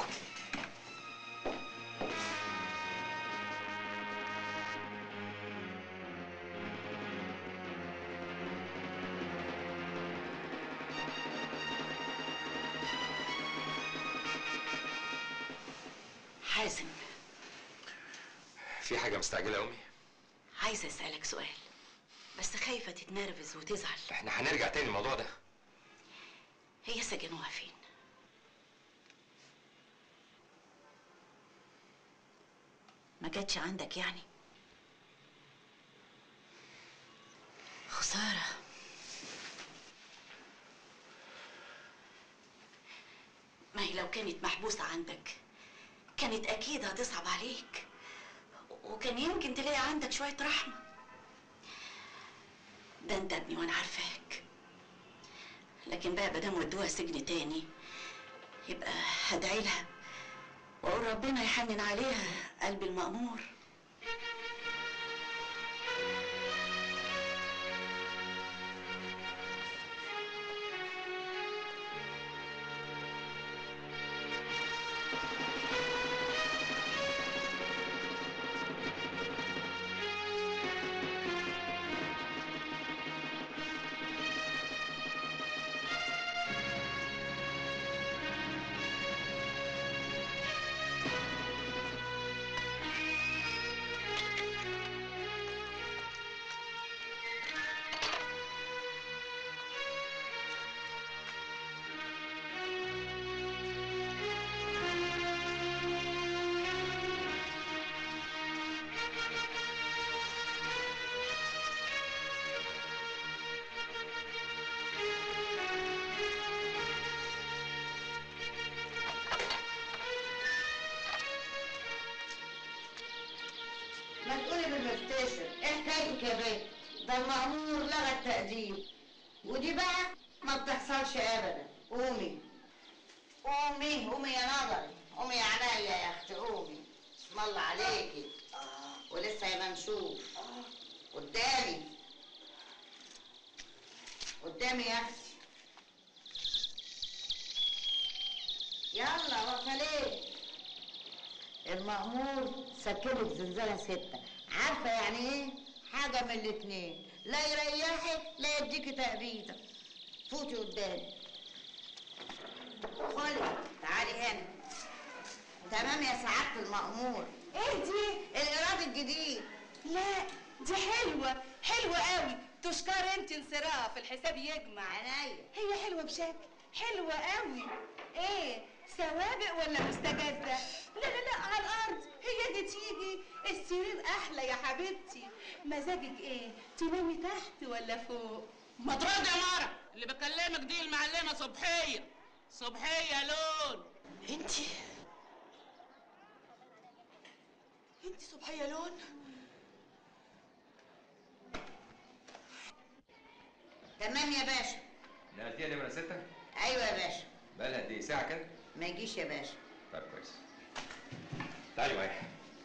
حازم في حاجه مستعجله يا امي عايزه اسالك سؤال بس خايفه تتنرفز وتزعل احنا هنرجع تاني الموضوع ده هي سجنوها فين ما جاتش عندك يعني خساره ما هي لو كانت محبوسه عندك كانت اكيد هتصعب عليك وكان يمكن تلاقي عندك شويه رحمه ده انت ابني وانا عارفاك لكن بقى مادام ودوها سجن تاني يبقى هدعي لها واقول ربنا يحنن عليها قلب المأمور ما تقولي بالمفتشر ايه حكايتك يا بنت ده المأمور لغى التقديم ودي بقى ما بتحصلش ابدا قومي قومي قومي يا نظري قومي يا عينيا يا اختي قومي اسم الله عليكي ولسه يا ممشوف قدامي قدامي يا اختي يلا واقفه ليه المأمور سكنك زنزانة ستة عارفة يعني ايه؟ حاجة من الاتنين لا يريحك لا يديكي تأبيدة فوتي قدامي خلي تعالي هنا تمام يا سعادة المأمور ايه دي؟ الإيراد الجديد لا دي حلوة حلوة قوي تشكر انت انصراف الحساب يجمع عينيا هي حلوة بشكل حلوة قوي ايه سوابق ولا مستجدة لا لا لا على الارض هي دي تيجي السرير احلى يا حبيبتي مزاجك ايه تنامي تحت ولا فوق مطرود يا مارا اللي بكلمك دي المعلمه صبحيه صبحيه لون انتي انتي صبحية لون تمام يا باشا نقلتيها نمرة ستة؟ أيوة يا باشا بقالها قد إيه؟ ساعة كده؟ ما يجيش يا باشا طيب كويس. تعالي معايا.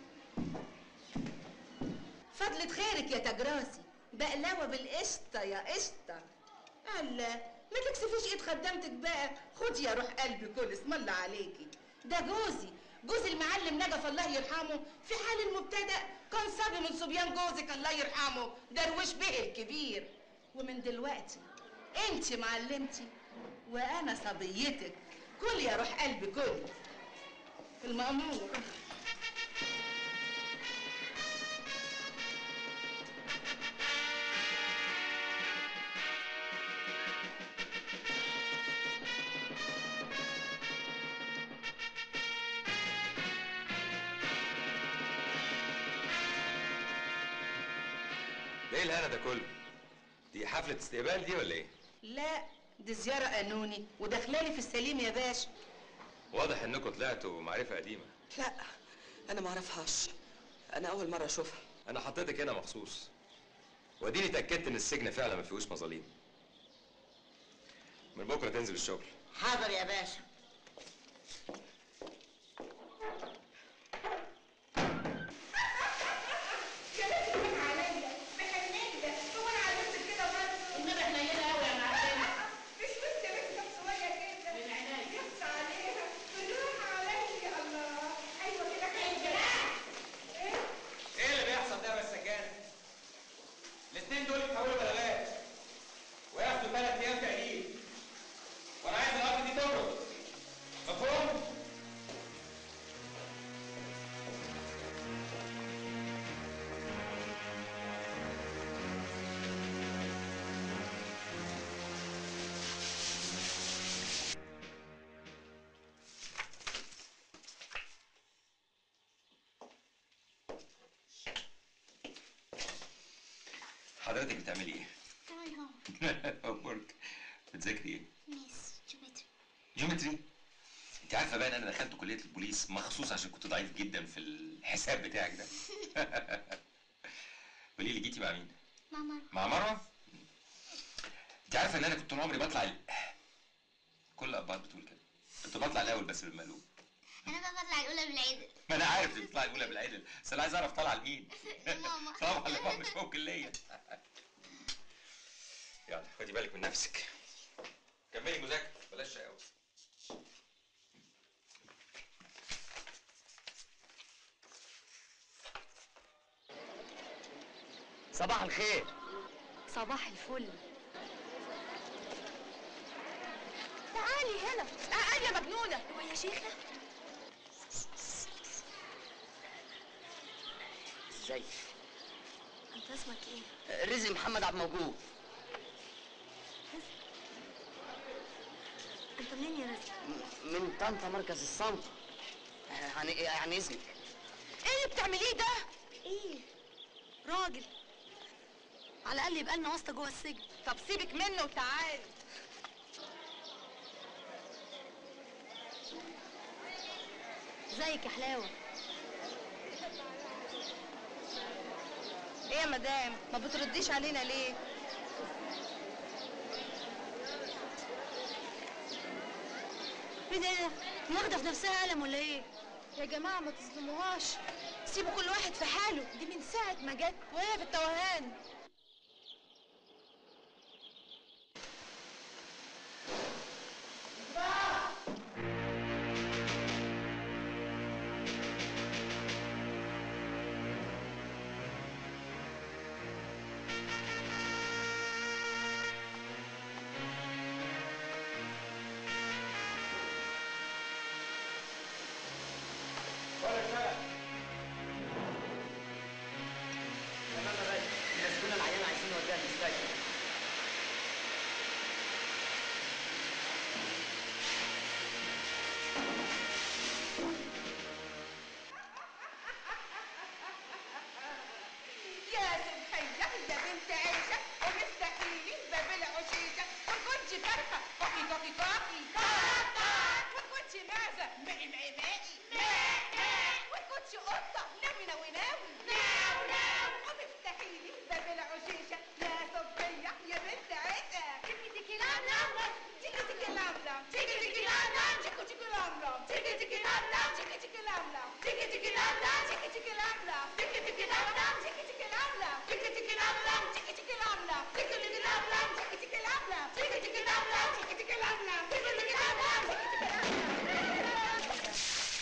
فضلة خيرك يا تجراسي بقلاوة بالقشطة يا قشطة الله ما تكسفيش ايد خدامتك بقى خدي يا روح قلبي كل اسم الله عليكي ده جوزي جوز المعلم نجف الله يرحمه في حال المبتدأ كان صبي من صبيان جوزك الله يرحمه درويش به الكبير ومن دلوقتي انت معلمتي وانا صبيتك كل يا روح قلبي كل المأمور ده إيه الهنا ده كله؟ دي حفلة استقبال دي ولا إيه؟ لا دي زيارة قانوني وداخلالي في السليم يا باشا واضح إنكم طلعتوا معرفة قديمة. لا انا ما اعرفهاش انا اول مرة اشوفها أنا حطيتك هنا مخصوص. وأديني اتأكدت إن السجن فعلا ما فيهوش مظاليم. من بكرة تنزل الشغل. حاضر يا باشا يا باشا بك عليا بحنية هو انا علمتك كده برضه النبي حنينة قوي يا معلمة مش بنت يا بنت شوية كده من عينيا يخص عليها بالراحة عليا الله ايوه كده خير ايه إيه اللي بيحصل ده يا مسكان؟ الاثنين دول يتحولوا بلاغات وياخدوا ثلاث أيام تأديب. وأنا عايز الأرض دي تخرج. مفهوم؟ حضرتك بتعملي ايه؟ تعالي هون امورك بتذاكري ايه؟ ميس جيومتري جيومتري انت عارفه بقى ان انا دخلت كليه البوليس مخصوص عشان كنت ضعيف جدا في الحساب بتاعك ده قولي لي جيتي مع مين؟ ماما مع مروه؟ انت عارفه ان انا كنت طول عمري بطلع ال... كل الابهات بتقول كده كنت بطلع الاول بس بالمقلوب انا بقى بطلع الاولى بالعدل ما انا عارف انت بتطلع الاولى بالعدل بس انا عايز اعرف طالعه لمين ماما طبعا لا مش ممكن ليا يلا خدي بالك من نفسك كملي مذاكره بلاش شقاوة صباح الخير صباح الفل تعالي هنا تعالي يا مجنونه هو يا شيخه ازيك انت اسمك ايه رزق محمد عبد موجود انت منين يا رزق من طنطا مركز الصنطة يعني يعني اسمك ايه اللي بتعمليه ده ايه راجل على الاقل يبقى لنا واسطه جوه السجن طب سيبك منه وتعالي ازيك يا حلاوه ايه يا مدام ما بترديش علينا ليه ايه ده ايه ده واخده في نفسها قلم ولا ايه يا جماعه ما تظلموهاش سيبوا كل واحد في حاله دي من ساعه ما جت وهي في التوهان تمام يا باشا الناس العيان عايزين نوديها المستشفى يا سبحية يا بنت عيشة ومستحيلين باب العشيشة ما كنتش فرخة كوكي كوكي كوكي ما كنتش معزة مائي مائي مائي ما كنتش قطة ناوي ناوي ناوي ناو ناو ومستحيلين باب العشيشة يا صبية يا بنت عيشة تيكي تيكي لام لام تيكي تيكي لام لام تيكي تيكي لام لام تيكي تيكي لام لام تيكي تيكي لام لام تيكي تيكي لام لام تيكي تيكي لام لام تيكي تيكي لام لام تيكي تيكي لام لام تيكي تيكي لام لام تيكي تيكي لام لام تيكي تيكي لام لام تيكي تيكي لام لام تيكي تيكي لام لام تيكي تيكي لام لام تيكي تيكي لام لام تيكي تيكي لام لام تيكي تيكي لام لام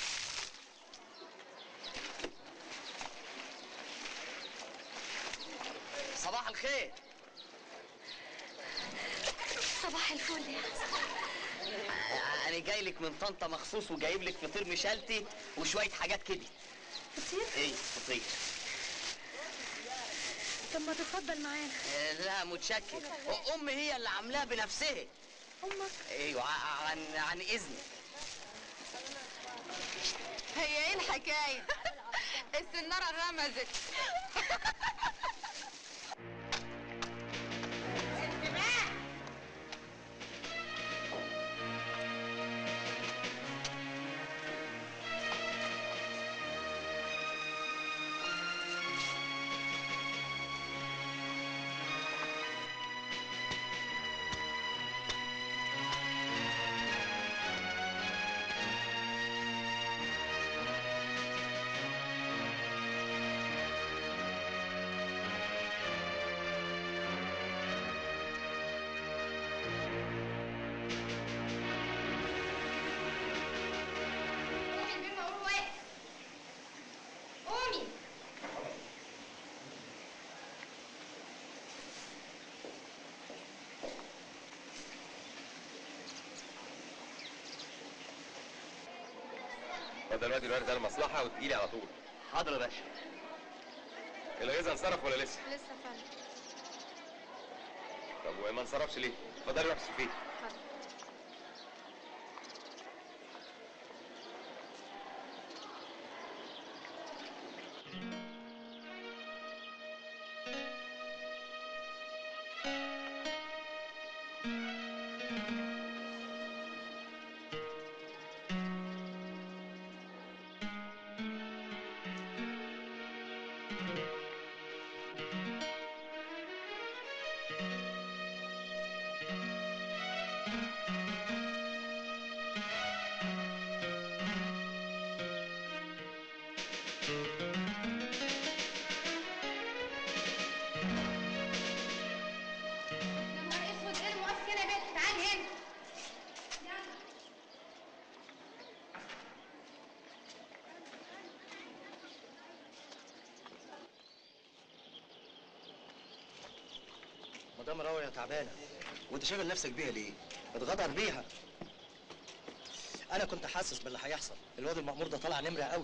صباح الخير صباح الفل يا انا جاي لك من طنطا مخصوص وجايب لك فطير مشلتي وشويه حاجات كده فطير ايه فطير طب ما تتفضل معانا آه، لا متشكر امي هي اللي عاملاها بنفسها امك ايوه ع- عن عن اذنك هي ايه الحكاية؟ السنارة غمزت قومي البيت اقول واقف قومي اتفضل دلوقتي الورد ده المصلحه وتجيلي على طول حاضر يا باشا الاجهزه انصرف ولا لسه؟ لسه فعلا طب وما انصرفش ليه؟ اتفضلي روح شوفيه مدام راوية تعبانة وانت شاغل نفسك بيها ليه؟ اتغدر بيها انا كنت حاسس باللي هيحصل الواد المأمور ده طالع نمرة قوي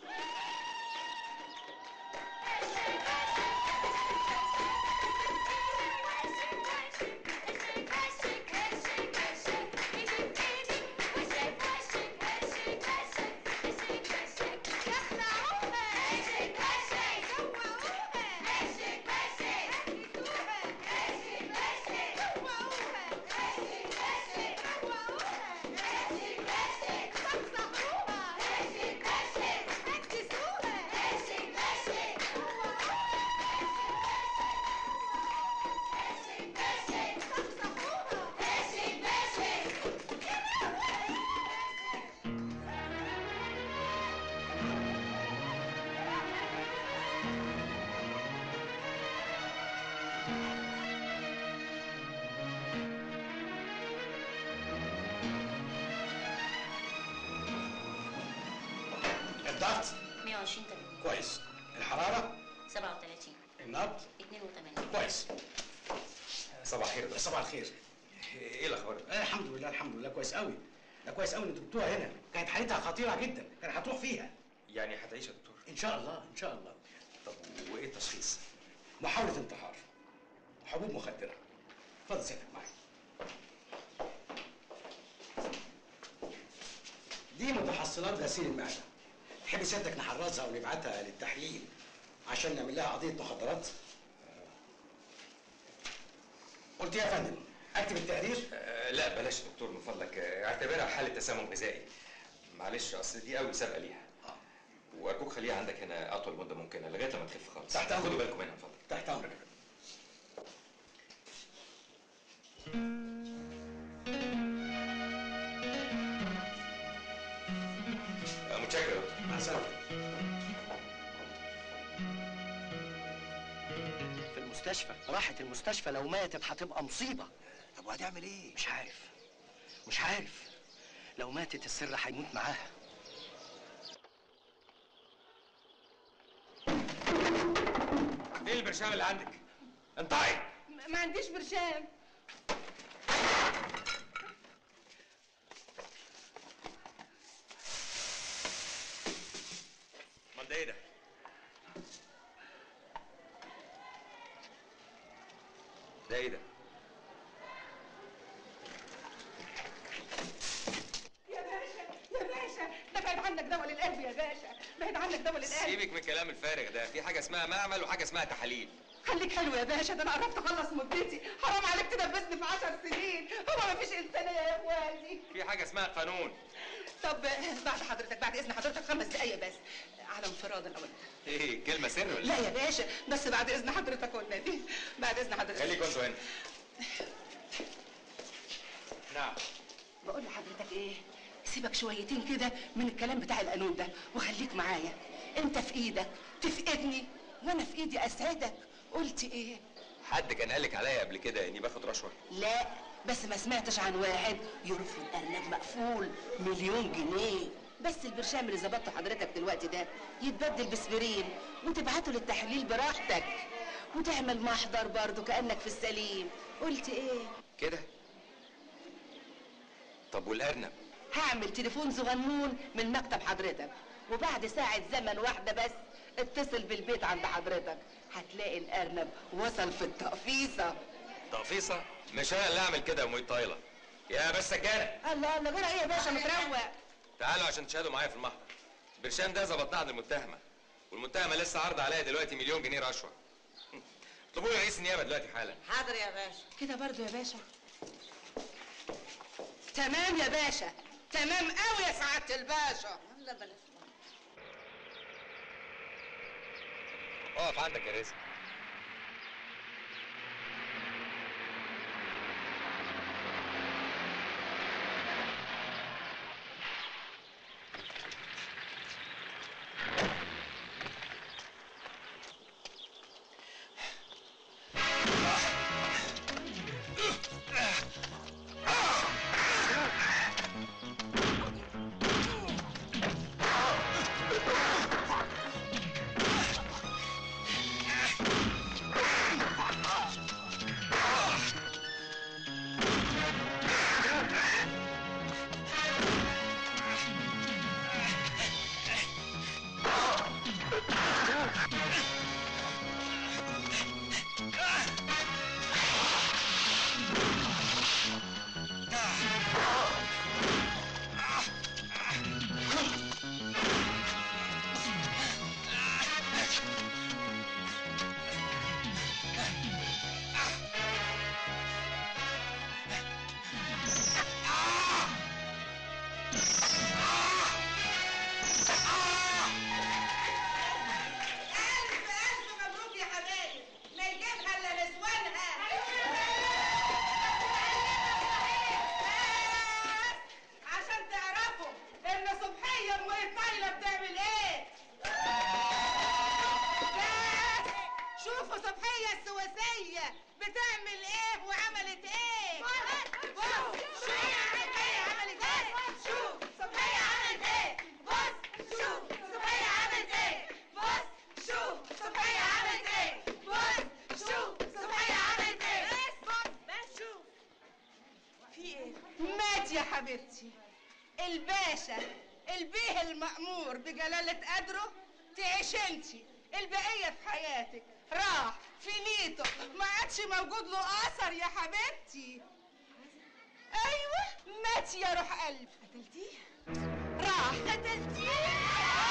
الضغط 120 تمام كويس الحرارة 37 النبض 82 كويس صباح الخير صباح الخير ايه الاخبار؟ آه الحمد لله الحمد لله كويس قوي ده كويس قوي ان انتوا جبتوها هنا كانت حالتها خطيره جدا كان هتروح فيها يعني هتعيش يا دكتور ان شاء الله ان شاء الله طب وايه التشخيص؟ محاوله انتحار حبوب مخدره اتفضل سيادتك معايا دي متحصلات غسيل المعده تحب سيادتك نحرزها ونبعتها للتحليل عشان نعمل لها قضيه مخدرات قلت إيه يا فندم اكتب التقرير آه لا بلاش يا دكتور من فضلك آه، اعتبرها حاله تسمم غذائي معلش اصل دي اول سابقه ليها وارجوك خليها عندك هنا اطول مده ممكنه لغايه لما تخف خالص تحت أمرك. خدوا بالكم منها من فضلك تحت امرك آه، متشكر يا دكتور مع السلامه في المستشفى راحت المستشفى لو ماتت هتبقى مصيبة طب وهتعمل ايه؟ مش عارف مش عارف لو ماتت السر هيموت معاها ايه البرشام اللي عندك؟ انطعي ما عنديش برشام امال ده ايه ده؟ ده ايه ده؟ يا باشا يا باشا ده بعد عنك دواء للقلب يا باشا بعد عنك دواء للقلب سيبك من الكلام الفارغ ده في حاجه اسمها معمل وحاجه اسمها تحاليل خليك حلو يا باشا ده انا قربت اخلص مدتي حرام عليك تدبسني في عشر سنين هو ما فيش انسانيه يا اخواتي في حاجه اسمها قانون طب بعد حضرتك بعد اذن حضرتك خمس دقايق بس على انفراد الاول ايه كلمه سر ولا لا يا باشا بس بعد اذن حضرتك والنبي بعد اذن حضرتك خليكوا انتوا هنا نعم بقول لحضرتك ايه سيبك شويتين كده من الكلام بتاع القانون ده وخليك معايا انت في ايدك تفقدني وانا في ايدي اسعدك قلت ايه حد كان قالك عليا قبل كده اني باخد رشوه لا بس ما سمعتش عن واحد يرفض ارنب مقفول مليون جنيه بس البرشام اللي ظبطته حضرتك دلوقتي ده يتبدل بسبرين وتبعته للتحليل براحتك وتعمل محضر برضه كانك في السليم قلت ايه كده طب والارنب هعمل تليفون صغنون من مكتب حضرتك وبعد ساعة زمن واحدة بس اتصل بالبيت عند حضرتك هتلاقي الأرنب وصل في التقفيصة تقفيصه مش انا اللي اعمل كده يا موي طايله يا بس سجانه الله الله جرى ايه يا باشا متروق تعالوا عشان تشهدوا معايا في المحضر البرشام ده ظبطناه عند المتهمه والمتهمه لسه عارضه عليا دلوقتي مليون جنيه رشوه اطلبوا لي رئيس النيابه دلوقتي حالا حاضر يا باشا كده برضو يا باشا تمام يا باشا تمام قوي يا سعادة الباشا يلا بلاش اقف عندك يا رزق Ah! صفية بتعمل ايه؟ بس شوفوا صفية السواسية بتعمل ايه وعملت ايه؟ بص صفية عملت ايه؟ شوف صفية عملت ايه؟ بص شوف صفية عملت ايه؟ بص شوف صفية عملت ايه؟ بص شوف صفية عملت ايه؟ بص بس شوف في ايه؟ مات يا حبيبتي الباشا البيه المأمور بجلالة قدره تعيش انتي البقية في حياتك راح فينيتو ما عادش موجود له أثر يا حبيبتي أيوة مات يا روح قلب قتلتيه؟ راح قتلتيه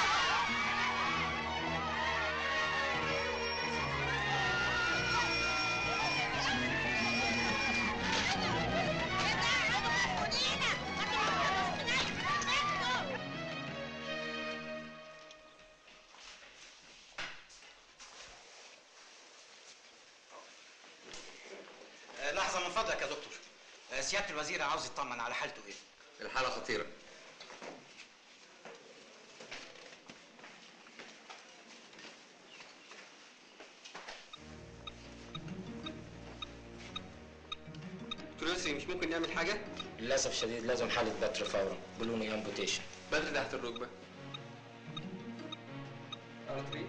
آه، لحظة من فضلك يا دكتور آه، سيادة الوزير عاوز يطمن على حالته ايه؟ الحالة خطيرة دكتور يسري مش ممكن نعمل حاجة؟ للأسف الشديد لازم حالة بتر فورا بلوني امبوتيشن بدر تحت الركبة أرتري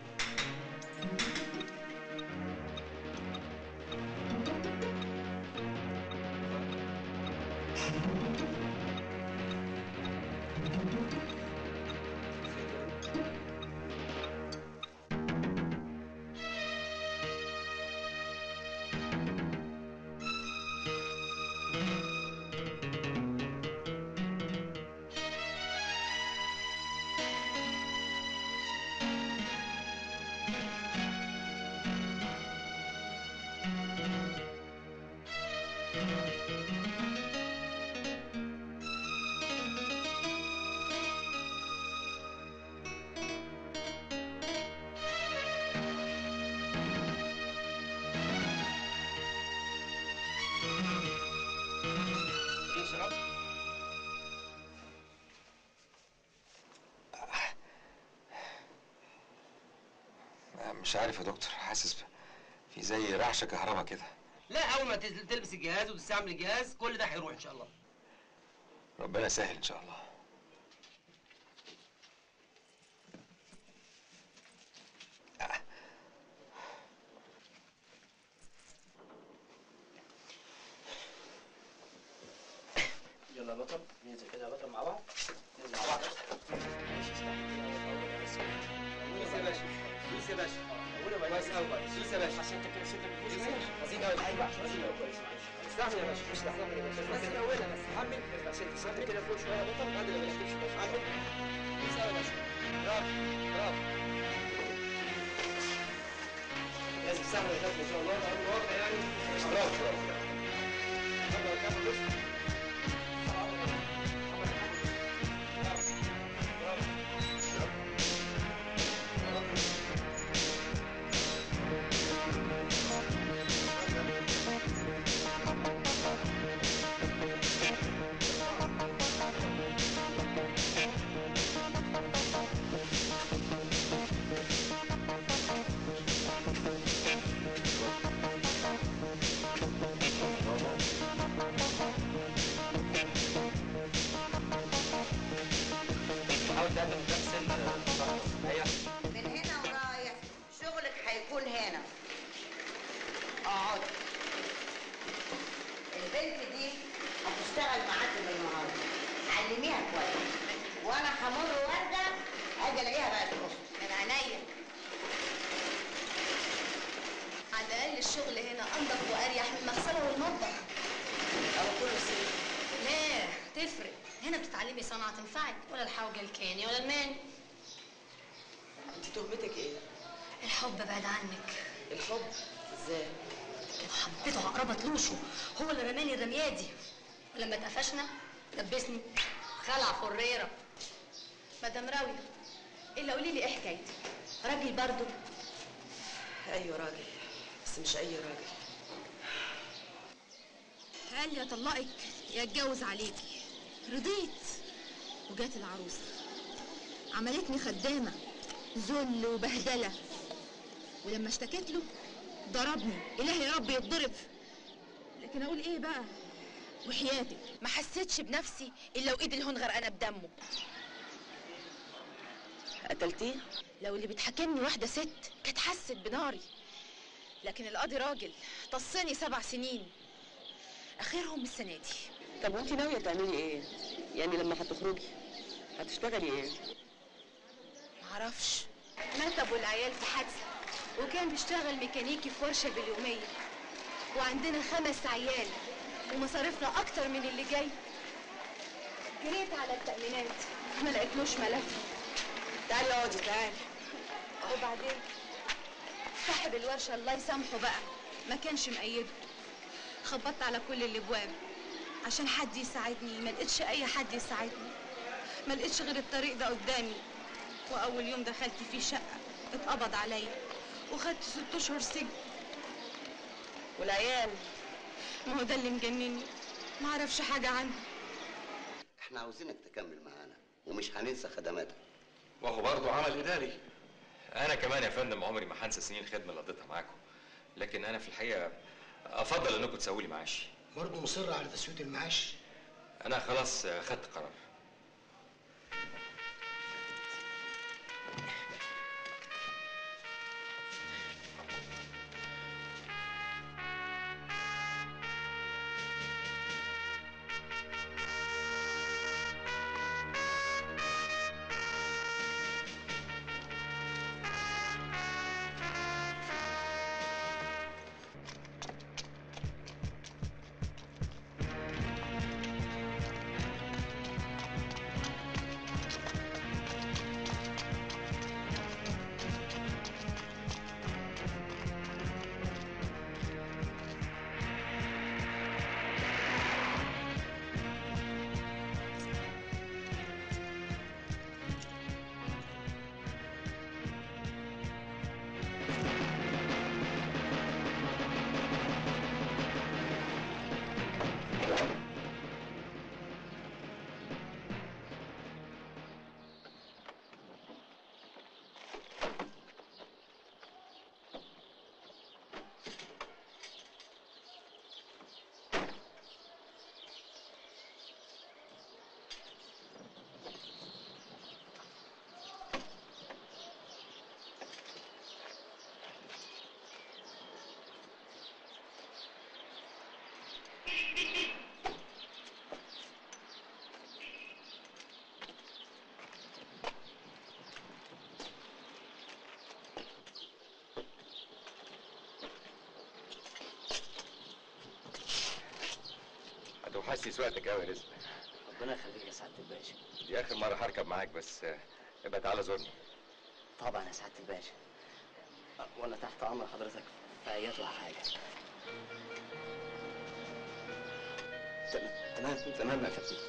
مش عارف يا دكتور حاسس ب- في زي رعشة كهرباء كده لا اول ما تل- تلبس الجهاز وتستعمل الجهاز كل ده هيروح ان شاء الله ربنا يسهل ان شاء الله يلا يا بطل ننزل كده يا بطل مع بعض ننزل مع بعض ماشي استحمل كده يا بطل. دوس يا باشا دوس يا باشا كويس قوي دوس يا باشا عشان انت كده سنك دوس يا باشا عظيم قوي ايوه عظيم قوي كويس استحمل يا باشا استحمل يا باشا بس الاولى بس حمل عشان تسافر كده فوق شويه يا بطل قادر يا باشا تمشي باشا حمل دوس يا باشا برافو برافو لازم تستحمل يا باشا ان شاء الله ده امر واقع يعني برافو برافو يلا كمل دوس حاول تعمل نفس ال ايوه من هنا ورايح شغلك هيكون هنا اقعد البنت دي هتشتغل معاكي بالنهارده علميها كويس وانا همر وارجع اجي الاقيها بقى تخش من عينيا على الاقل الشغل هنا انضف واريح من المغسله والمطبخ او كله سيف لا تفرق هنا بتتعلمي صنعة تنفعك ولا الحوجة الكاني ولا الماني انت تهمتك ايه؟ الحب بعد عنك الحب ازاي؟ لو حبيته عقربة تلوشه هو اللي رماني الرمية دي ولما اتقفشنا لبسني خلع فريرة مدام راوية الا قولي لي ايه حكايتك راجل برضه ايوه راجل بس مش اي راجل قال لي اطلقك يا اتجوز عليكي رضيت وجات العروسه عملتني خدامة ذل وبهدلة ولما اشتكيت له ضربني إلهي يا رب يتضرب لكن أقول إيه بقى وحياتك ما حسيتش بنفسي الا وايد الهون غرقانه بدمه قتلتيه لو اللي بتحاكمني واحده ست كانت حست بناري لكن القاضي راجل طصني سبع سنين اخرهم السنه دي طب وانت ناويه تعملي ايه يعني لما هتخرجي هتشتغلي ايه معرفش مات ابو العيال في حادثه وكان بيشتغل ميكانيكي في ورشه باليوميه وعندنا خمس عيال ومصاريفنا اكتر من اللي جاي جريت على التأمينات ما لقيتلوش ملف تعالي اقعدي تعالي وبعدين صاحب الورشه الله يسامحه بقى ما كانش مأيده خبطت على كل الابواب عشان حد يساعدني ما لقيتش اي حد يساعدني ما لقيتش غير الطريق ده قدامي واول يوم دخلت فيه شقه اتقبض عليا وخدت ست اشهر سجن والعيال ما هو ده اللي مجنني ما اعرفش حاجه عنه احنا عاوزينك تكمل معانا ومش هننسى خدماتك وهو برضه عمل اداري انا كمان يا فندم عمري ما هنسى سنين الخدمه اللي قضيتها معاكم لكن انا في الحقيقه افضل انكم تسووا لي معاشي برضه مصر على تسويه المعاش انا خلاص خدت قرار هتوحشني سواقتك قوي يا رزق ربنا يخليك يا سعاده الباشا دي اخر مره هركب معاك بس آه، ابقى تعالى زورني طبعا يا سعاده الباشا وانا تحت امر حضرتك في ايات حاجه تمام تمام تمام يا كابتن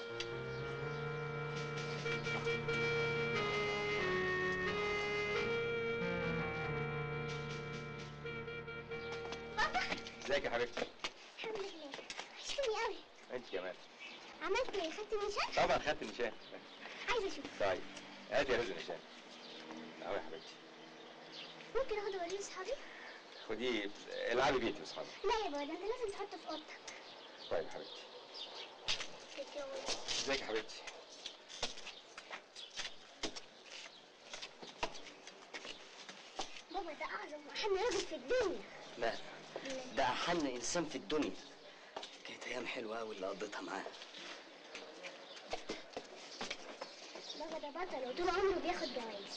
ازيك يا حبيبتي الحمد لله وحشتني قوي انت كمان عملت ايه خدت النشان طبعا خدت النشان عايزه اشوف طيب هاتي يا رزق النشان اهو يا حبيبتي ممكن اخده اوريه لاصحابي خديه العبي بيتي واصحابك لا يا بابا ده انت لازم تحطه في اوضتك طيب يا حبيبتي ازيك يا حبيبتي بابا ده اعظم واحن راجل في الدنيا لا ده احن انسان في الدنيا كانت ايام حلوه قوي اللي قضيتها معاه بابا ده بطل وطول عمره بياخد جوايز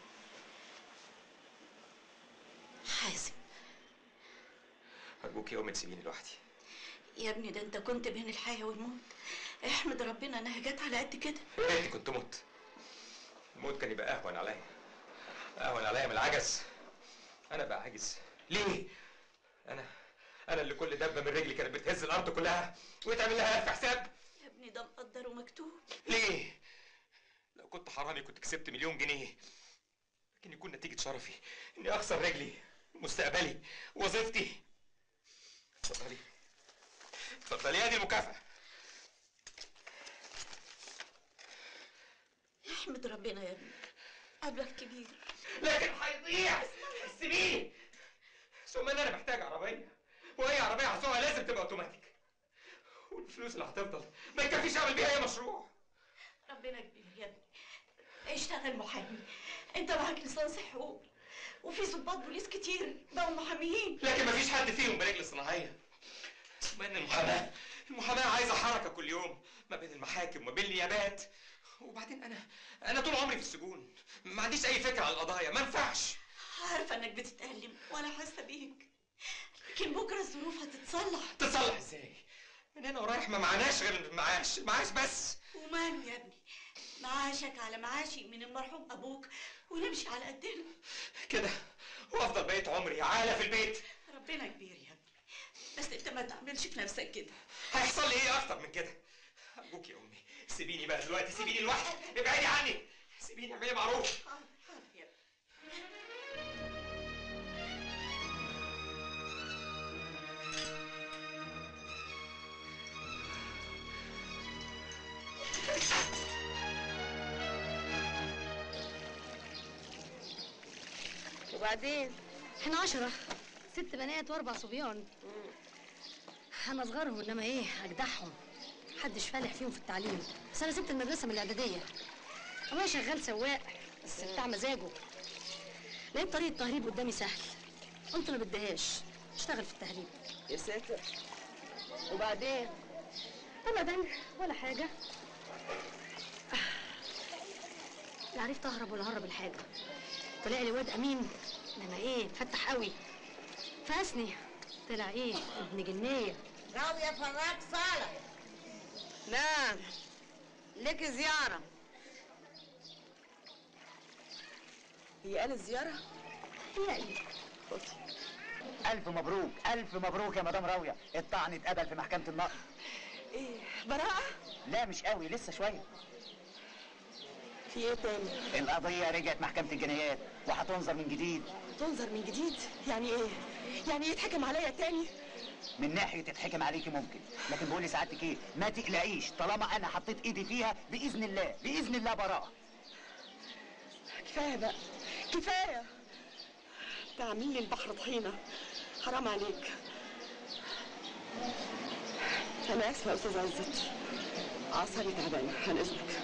حازم ارجوك يوم تسيبيني لوحدي يا ابني ده انت كنت بين الحياة والموت احمد ربنا انها جت على قد كده يا ريتني كنت مت الموت كان يبقى اهون عليا اهون عليا من العجز انا بقى عاجز ليه انا انا اللي كل دبه من رجلي كانت بتهز الارض كلها ويتعمل لها الف حساب يا ابني ده مقدر ومكتوب ليه لو كنت حرامي كنت كسبت مليون جنيه لكن يكون نتيجه شرفي اني اخسر رجلي مستقبلي وظيفتي اتفضلي اتفضلي ادي المكافاه احمد ربنا يا ابني مبلغ كبير لكن هيضيع سيبيني ثم ان انا محتاج عربيه واي عربيه هسوقها لازم تبقى اوتوماتيك والفلوس اللي هتفضل ما يكفيش اعمل بيها اي مشروع ربنا كبير يا ابني اشتغل محامي انت معاك ليسانس حقوق وفي ضباط بوليس كتير بقوا محاميين لكن مفيش حد فيهم برجل صناعيه ثم ان المحاماه المحاماه عايزه حركه كل يوم ما بين المحاكم وما بين النيابات وبعدين انا انا طول عمري في السجون ما عنديش اي فكره عن القضايا ما ينفعش عارفه انك بتتألم وانا حاسه بيك لكن بكره الظروف هتتصلح تتصلح ازاي من هنا ورايح ما معناش غير المعاش المعاش بس وماله يا ابني معاشك على معاشي من المرحوم ابوك ونمشي على قدنا كده وافضل بقيت عمري عالة في البيت ربنا كبير يا ابني بس انت ما تعملش في نفسك كده هيحصل لي ايه اكتر من كده ارجوك يا امي سيبيني بقى دلوقتي سيبيني لوحدي ابعدي عني سيبيني اعملي معروف وبعدين احنا عشرة ست بنات واربع صبيان انا اصغرهم انما ايه اجدعهم محدش فالح فيهم في التعليم بس انا سبت المدرسه من الاعداديه ابويا شغال سواق بس بتاع مزاجه لقيت طريق التهريب قدامي سهل قلت ما بديهاش اشتغل في التهريب يا ساتر وبعدين ابدا ولا حاجه لا عرفت اهرب ولا هرب الحاجه طلع لي واد امين انما ايه فتح قوي فاسني طلع ايه ابن جنيه راوية فراج صالح نعم لك زيارة هي قالت زيارة؟ يعني ألف مبروك ألف مبروك يا مدام راوية الطعن اتقبل في محكمة النقض ايه براءة؟ لا مش قوي لسه شوية في ايه تاني؟ القضية رجعت محكمة الجنايات وهتنظر من جديد تنظر من جديد؟ يعني ايه؟ يعني يتحكم عليا تاني؟ من ناحية تتحكم عليكي ممكن لكن بقول لسعادتك ايه ما تقلقيش طالما انا حطيت ايدي فيها بإذن الله بإذن الله براءة كفاية بقى كفاية تعمل لي البحر طحينة حرام عليك أنا آسفة يا أستاذ عزت أعصابي تعبانة عن إذنك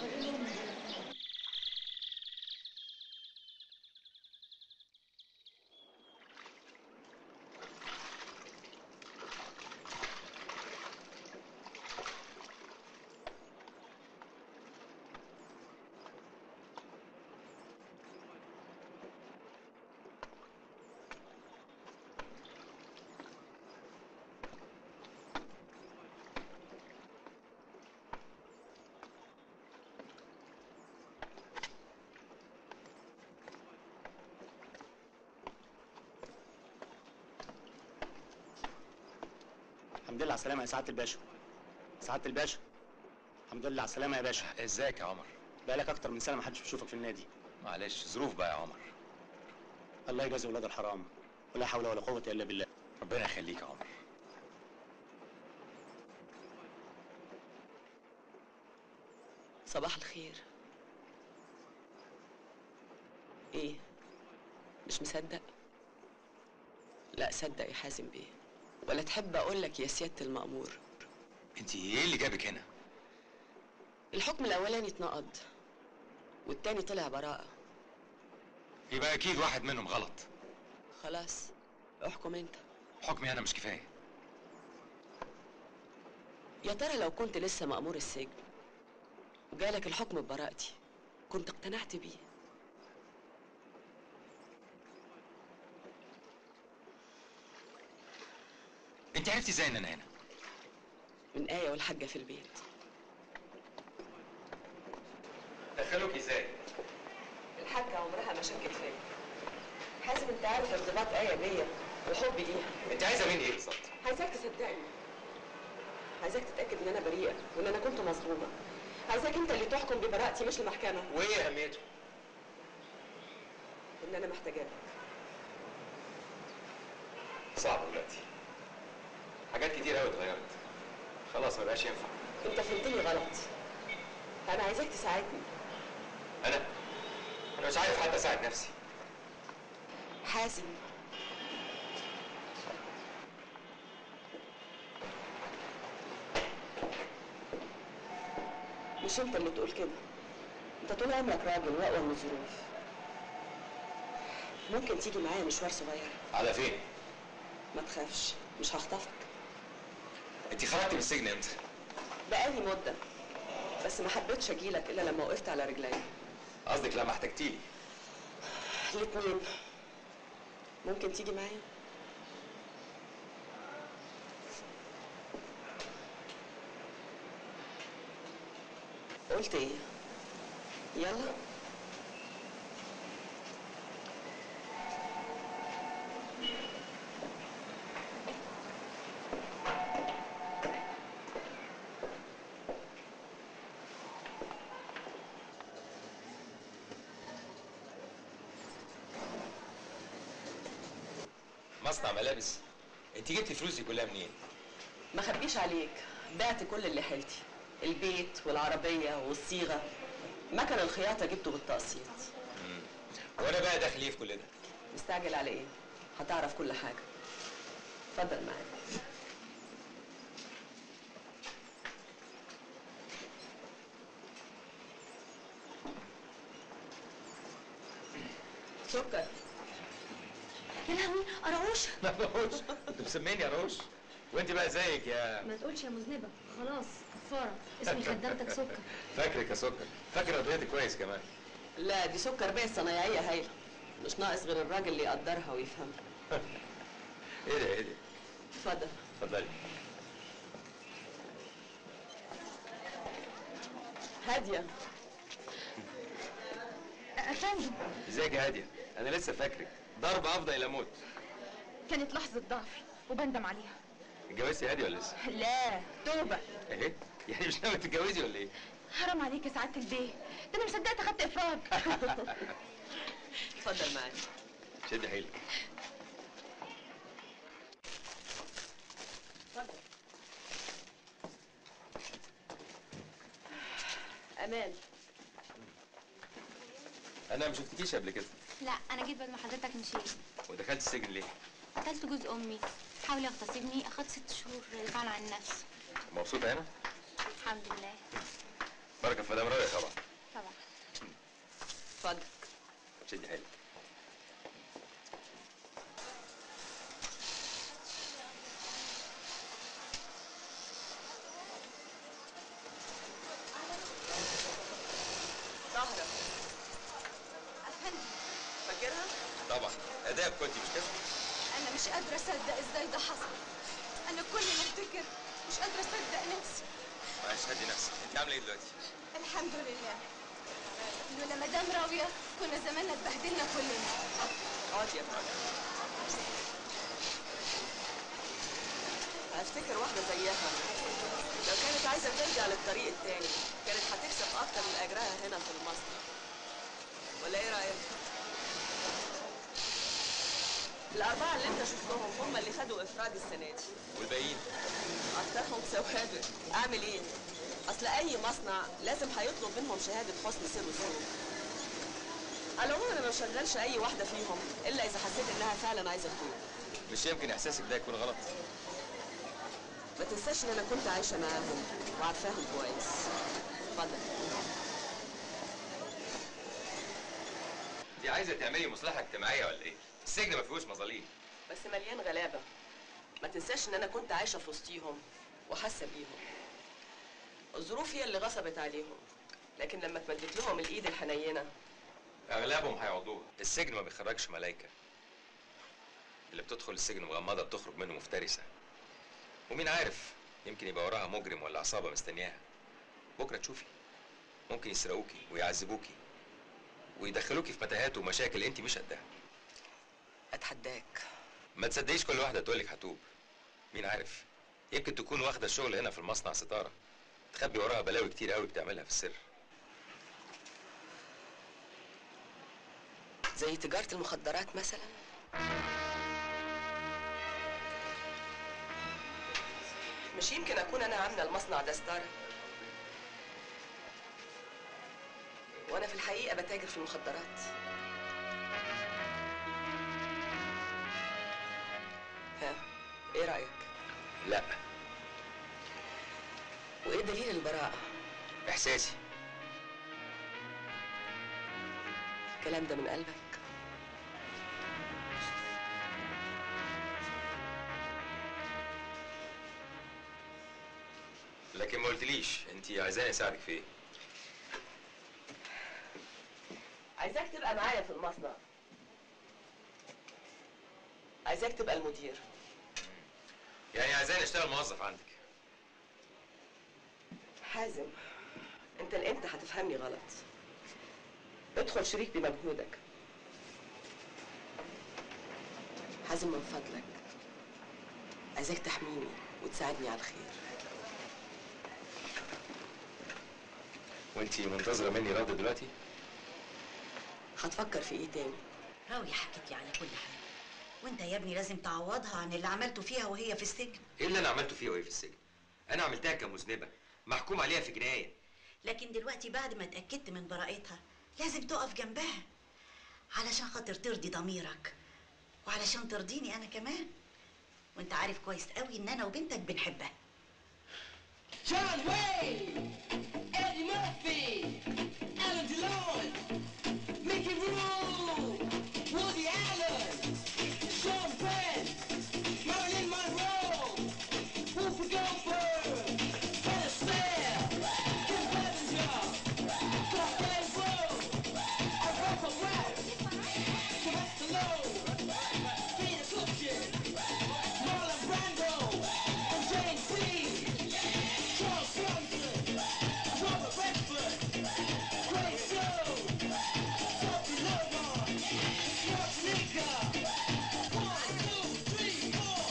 الحمد لله على السلامة يا سعادة الباشا سعادة الباشا الحمد لله على السلامة يا باشا ازيك يا عمر بقالك أكتر من سنة ما حدش بيشوفك في النادي معلش ظروف بقى يا عمر الله يجازي ولاد الحرام ولا حول ولا قوة إلا بالله ربنا يخليك يا عمر صباح الخير ايه مش مصدق لا صدق يا حازم بيه ولا تحب اقول لك يا سياده المأمور انت ايه اللي جابك هنا الحكم الاولاني اتنقض والتاني طلع براءه يبقى اكيد واحد منهم غلط خلاص احكم انت حكمي انا مش كفايه يا ترى لو كنت لسه مأمور السجن وجالك الحكم ببراءتي كنت اقتنعت بيه انت عرفتي ازاي ان انا هنا من آية والحاجة في البيت دخلوك ازاي الحاجة عمرها ما شكت فيا حازم انت عارف ارتباط آية بيا وحبي ليها انت عايزه مني ايه بالظبط عايزاك تصدقني عايزاك تتأكد ان انا بريئة وان انا كنت مظلومة عايزاك انت اللي تحكم ببراءتي مش المحكمة وايه اهميته ان انا محتاجاك صعب دلوقتي حاجات كتير قوي اتغيرت خلاص ما بقاش ينفع انت فهمتني غلط انا عايزاك تساعدني انا انا مش كنتش عارف حتى اساعد نفسي حازم مش انت اللي تقول كده انت طول عمرك راجل واقوى من الظروف ممكن تيجي معايا مشوار صغير على فين؟ ما تخافش مش هخطفك انت خرجتي من السجن امتى؟ بقالي مدة بس ما حبيتش اجيلك الا لما وقفت على رجلي قصدك لما احتجتيلي الاتنين ممكن تيجي معايا قلت ايه يلا مصنع ملابس انت جبتي فلوسي كلها منين؟ ما خبيش عليك بعت كل اللي حيلتي البيت والعربية والصيغة مكن الخياطة جبته بالتقسيط مم. وانا بقى داخل ايه في كل ده؟ مستعجل على ايه هتعرف كل حاجة اتفضل معايا سكر يا لهوي قراوش روش انت مسميني يا روش وانت بقى زيك يا ما تقولش يا مذنبه خلاص كفاره اسمي خدامتك سكر فاكرك يا سكر فاكر قضيتي كويس كمان لا دي سكر بيه صنايعية هايلة مش ناقص غير الراجل اللي يقدرها ويفهمها ايه ده ايه ده؟ اتفضل اتفضلي هادية افندم ازيك يا هاديه؟ انا لسه فاكرك ضرب افضل الى موت كانت لحظة ضعف وبندم عليها اتجوزتي هاديه ولا لسه؟ لا توبة ايه؟ يعني مش ناوي تتجوزي ولا ايه؟ حرام عليك يا سعادة البيه ده انا مصدقت اخدت افراج اتفضل معايا شدي حيلك امان انا ما شفتكيش قبل كده لا انا جيت بعد ما حضرتك مشيت ودخلت السجن ليه؟ قتلت جوز امي حاول يغتصبني اخدت ست شهور دفاعا عن النفس مبسوطه هنا؟ الحمد لله بركه في مدام رايه طبعا طبعا اتفضل شدي حيلك طاهرة افندم فاكرها؟ طبعا اداب كنت مش كده؟ انا مش قادرة اصدق ازاي ده حصل انا كل ما افتكر مش قادرة اصدق نفسي معلش هدي نفسك انت عامله ايه دلوقتي؟ الحمد لله لولا مدام راوية كنا زماننا اتبهدلنا كلنا اقعد يا فندم هفتكر واحدة زيها لو كانت عايزة ترجع للطريق التاني كانت هتكسب أكتر من أجرها هنا في المصنع ولا إيه رأيك؟ الأربعة اللي أنت شفتهم هم اللي خدوا إفراد السنة دي والباقيين؟ أكترهم سوابق أعمل إيه؟ أصل أي مصنع لازم هيطلب منهم شهادة حسن سير وسلوك على العموم أنا ما بشغلش أي واحدة فيهم إلا إذا حسيت إنها فعلا عايزة تتوب مش يمكن احساسك ده يكون غلط ما تنساش ان انا كنت عايشه معاهم وعارفاهم كويس اتفضل انت عايزه تعملي مصلحه اجتماعيه ولا ايه؟ السجن ما فيهوش مظاليم بس مليان غلابه ما تنساش ان انا كنت عايشه في وسطيهم وحاسه بيهم الظروف هي اللي غصبت عليهم لكن لما اتمدت لهم الايد الحنينه اغلبهم هيقعدوها السجن ما بيخرجش ملايكه اللي بتدخل السجن مغمضه بتخرج منه مفترسه ومين عارف يمكن يبقى وراها مجرم ولا عصابه مستنياها بكره تشوفي ممكن يسرقوكي ويعذبوكي ويدخلوكي في متاهات ومشاكل انت مش قدها اتحداك ما تصدقيش كل واحده تقولك هتوب مين عارف يمكن تكون واخده الشغل هنا في المصنع ستاره تخبي وراها بلاوي كتير قوي بتعملها في السر زي تجاره المخدرات مثلا مش يمكن اكون انا عامله المصنع ده ستاره وانا في الحقيقه الحقيقه بتاجر في المخدرات ها ايه رايك لا وايه دليل البراءه احساسي الكلام ده من قلبك لكن ما قلتليش انت عايزاني اساعدك في ايه عايزاك تبقى معايا في المصنع عايزاك تبقى المدير يعني عايزاني اشتغل موظف عندك حازم انت الامتى هتفهمني غلط ادخل شريك بمجهودك حازم من فضلك عايزاك تحميني وتساعدني على الخير وانت منتظره مني رد دلوقتي هتفكر في ايه تاني راوية حكت لي على كل حاجة وانت يا ابني لازم تعوضها عن اللي عملته فيها وهي في السجن ايه اللي انا عملته فيها وهي في السجن انا عملتها كمذنبه محكوم عليها في جنايه لكن دلوقتي بعد ما اتأكدت من براءتها لازم تقف جنبها علشان خاطر ترضي ضميرك وعلشان ترضيني انا كمان وانت عارف كويس قوي ان انا وبنتك بنحبها John Wayne, Eddie Murphy, Alan DeLon, Mickey Rourke, Woody Allen, Sean Penn, Marilyn Monroe, Whoopi Goldberg, Hannah Fair, Kim Basinger, Costello Rowe, Alberto Ralph, Sylvester Stallone, Peter Cushing, Marlon Brando, and James Dean. Charles Bronson, Robert Redford, Grace Jones, Sophie Logan, Schwarzenegger. One, two, three, four.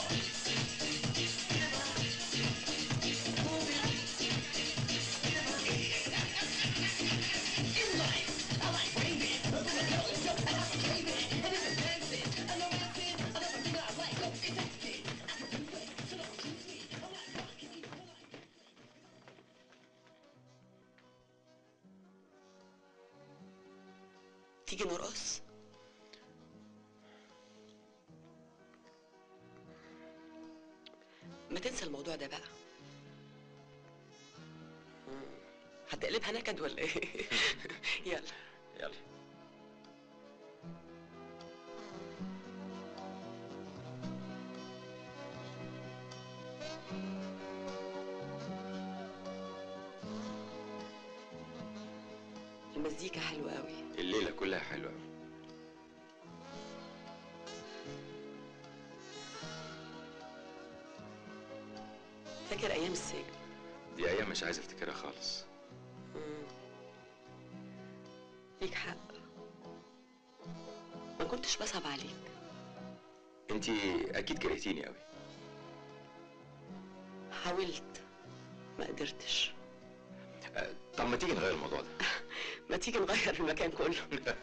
In life, I like waving, but when I know it's just I have to claim it. And if it's dancing, I know dancing, I never think I like, oh, it's dancing. I can do it, so don't choose me. I like rocking. تيجي نرقص ما تنسى الموضوع ده بقى مم. هتقلبها نكد ولا ايه يلا يلا المزيكا حلوه قوي الليله كلها حلوه أوي. فاكر ايام السجن دي ايام مش عايز افتكرها خالص مم. ليك حق ما كنتش بصعب عليك انت اكيد كرهتيني قوي حاولت ما قدرتش طب ما تيجي نغير الموضوع ده ما تيجي نغير المكان كله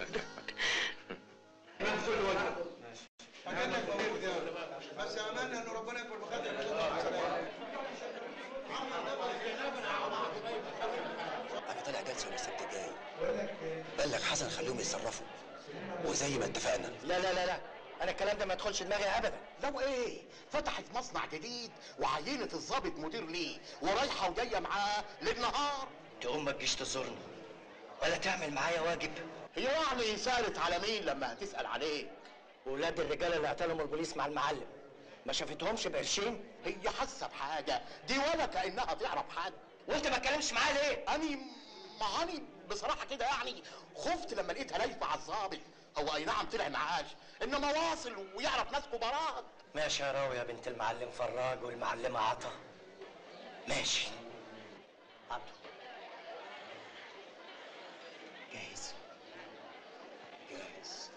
بس املنا ان ربنا يكون بخير انا طالع جلسه من السبت الجاي بلغ حسن خليهم يتصرفوا وزي ما اتفقنا لا لا لا لا انا الكلام ده ما يدخلش دماغي ابدا لو ايه فتحت مصنع جديد وعينت الضابط مدير ليه ورايحه وجايه معاه للنهار تقوم ما تجيش تزورني ولا تعمل معايا واجب هي يعني سارت على مين لما هتسال عليك ولاد الرجاله اللي اعتلهم البوليس مع المعلم ما شافتهمش بقرشين هي حاسه بحاجه دي ولا كانها تعرف حد وانت ما اتكلمش معاها ليه اني ما اني بصراحه كده يعني خفت لما لقيتها لايفه على الظابط هو اي نعم طلع معاش انما واصل ويعرف ناس كبارات ماشي يا راوي يا بنت المعلم فراج والمعلمه عطا ماشي جاهز جاهز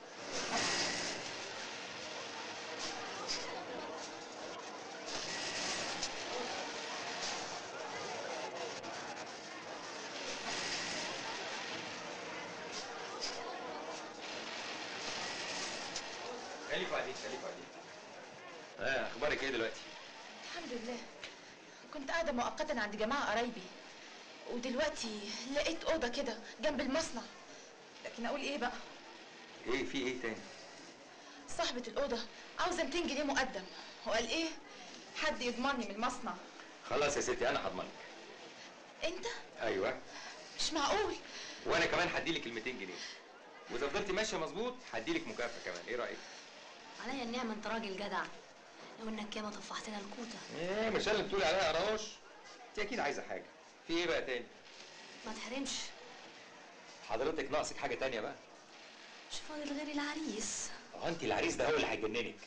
خليك بعدين خليك بعدين اه اخبارك ايه دلوقتي الحمد لله كنت قاعدة مؤقتا عند جماعة قرايبي ودلوقتي لقيت أوضة كده جنب المصنع لكن اقول ايه بقى ايه في ايه تاني صاحبة الأوضة عاوزة 200 جنيه مقدم وقال ايه حد يضمني من المصنع خلاص يا ستي انا هضمنك انت ايوه مش معقول وانا كمان هديلك ال 200 جنيه واذا فضلتي ماشيه مظبوط هديلك مكافاه كمان ايه رايك عليا النعمة انت راجل جدع لو انك ياما طفحت لنا الكوتة ايه مش انا اللي بتقولي عليها قراش انت اكيد عايزه حاجه في ايه بقى تاني ما تحرمش حضرتك ناقصك حاجه تانية بقى مش فاضل غير العريس اه انت العريس ده هو اللي هيجننك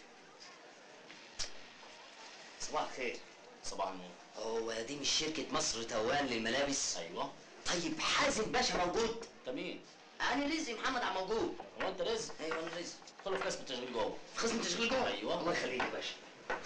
صباح الخير صباح النور هو دي مش شركة مصر توان للملابس؟ أيوه طيب حازم باشا موجود؟ أنت مين؟ أنا رزق محمد عم موجود هو أنت رزق؟ أيوه أنا رزق ادخلوا في قسم التشغيل جوه في قسم التشغيل جوه؟ أيوه الله يخليك يا باشا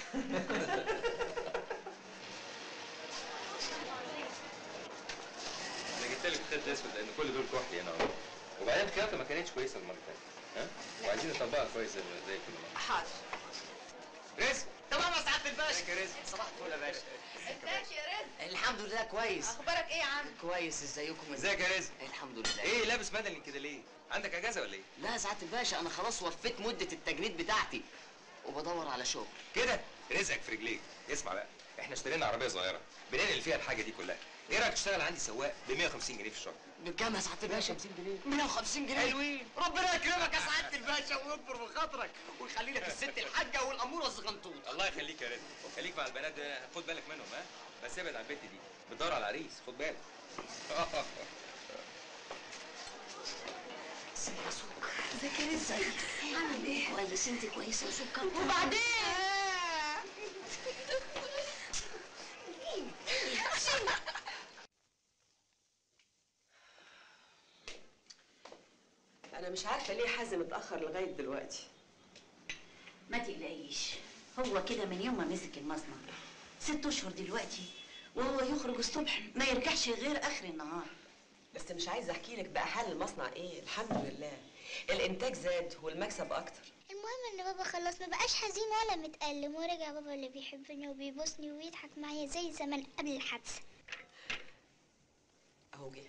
انا جبت لك خيط اسود لان كل دول كحلي هنا اهو وبعدين الخياطه ما كانتش كويسه المره اللي فاتت ها وعايزين نطبقها كويس زي زي كل مره حاضر رزق تمام يا سعادة الباشا ازيك يا رزق صباح الفل يا باشا ازيك يا رزق الحمد لله كويس اخبارك ايه يا عم كويس ازيكم ازيك يا رزق الحمد لله ايه لابس مدني كده ليه عندك اجازه ولا ايه لا يا سعادة الباشا أنا خلاص وفيت مدة التجنيد بتاعتي وبدور على شغل كده رزقك في رجليك اسمع بقى احنا اشترينا عربيه صغيره بننقل فيها الحاجه دي كلها ايه رايك تشتغل عندي سواق ب 150 جنيه في الشهر بكام يا سعادة الباشا؟ 150 جنيه 150 جنيه حلوين ربنا يكرمك يا سعادة الباشا ويكبر بخاطرك ويخلي لك الست الحاجة والأمورة الزغنطوط الله يخليك يا رزق خليك مع البنات ده خد بالك منهم ها بس ابعد عن البت دي بتدور على عريس خد بالك ازيك يا رزق عامل ايه؟ كويس انت كويسه وسكر وبعدين انا مش عارفه ليه حازم اتاخر لغايه دلوقتي ما تقلقيش هو كده من يوم ما مسك المصنع ست اشهر دلوقتي وهو يخرج الصبح ما يرجعش غير اخر النهار بس مش عايزه احكي لك بقى حال المصنع ايه الحمد لله الانتاج زاد والمكسب اكتر المهم ان بابا خلاص ما بقاش حزين ولا متألم ورجع بابا اللي بيحبني وبيبوسني وبيضحك معايا زي زمان قبل الحادثة اهو جه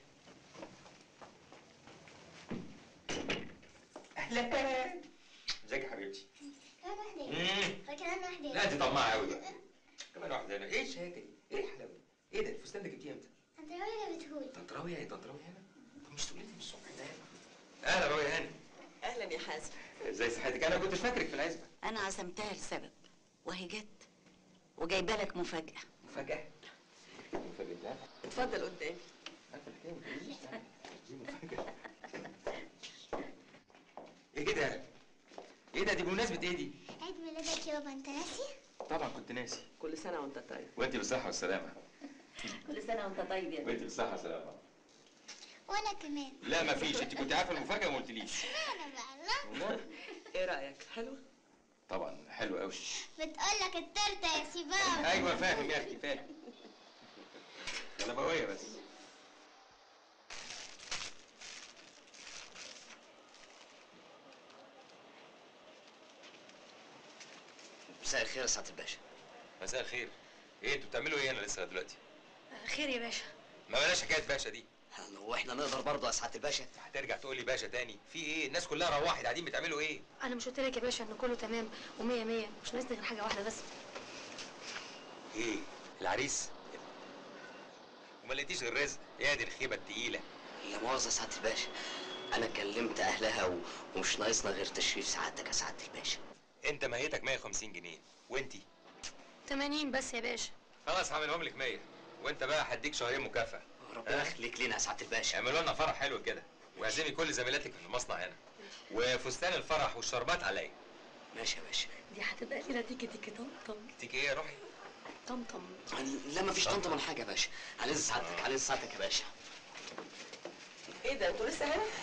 اهلا ازيك يا حبيبتي كمان واحدة مم. فكمان واحدة لا دي طماعه قوي بقى كمان واحده هنا ايه الشهاده دي ايه الحلاوه دي؟ ايه ده الفستان ده جبتيه امتى انت راجل جابتهولي طنط راويه ايه طنط راويه هنا طب مش تقولي لي من الصبح ده اهلا راويه هاني اهلا يا حازم ازاي صحتك انا كنت فاكرك في العزبه انا عزمتها لسبب وهي جت وجايبه لك مفاجاه مفاجاه مفاجاه ده اتفضل قدامي عارفه الحكايه ما تقوليش يعني. دي مفاجاه ايه كده ايه ده دي بمناسبه ايه دي عيد ميلادك يا بابا انت ناسي؟ طبعا كنت ناسي كل سنه وانت طيب وانت بالصحه والسلامه كل سنه وانت طيب يا وانت بالصحه والسلامه وانا كمان لا ما فيش انت كنت عارفه المفاجاه وما قلتليش انا بقى لا ايه رايك حلو طبعا حلو قوي بتقول لك التورته يا سيباب ايوه فاهم يا اختي فاهم غلبويه بس مساء الخير يا سعادة الباشا مساء الخير ايه انتوا بتعملوا ايه هنا لسه دلوقتي خير يا باشا ما بلاش حكايه باشا دي هو احنا نقدر برضه يا سعادة الباشا هترجع تقول لي باشا تاني في ايه الناس كلها روحت قاعدين بتعملوا ايه انا مش قلت لك يا باشا ان كله تمام ومية مية مش ناقصني غير حاجه واحده بس ايه العريس وما لقيتيش غير رزق يا دي الخيبه التقيله يا مؤاخذة يا سعادة الباشا أنا كلمت أهلها و... ومش ناقصنا غير تشريف سعادتك يا سعادة الباشا انت ميتك 150 جنيه وانتي 80 بس يا باشا خلاص هعملهم لك 100 وانت بقى هديك شهرين مكافاه ربنا يخليك لينا يا سعادة الباشا اعملوا لنا فرح حلو كده واعزمي كل زميلاتك في المصنع هنا وفستان الفرح والشربات عليا ماشي يا باشا دي هتبقى ليله تيكي تيكي طم طم تيجي ايه يا روحي طم طم لا مفيش طنطا ولا حاجة يا باشا على إذن سعادتك على إذن سعادتك يا باشا ايه ده انتوا لسه هنا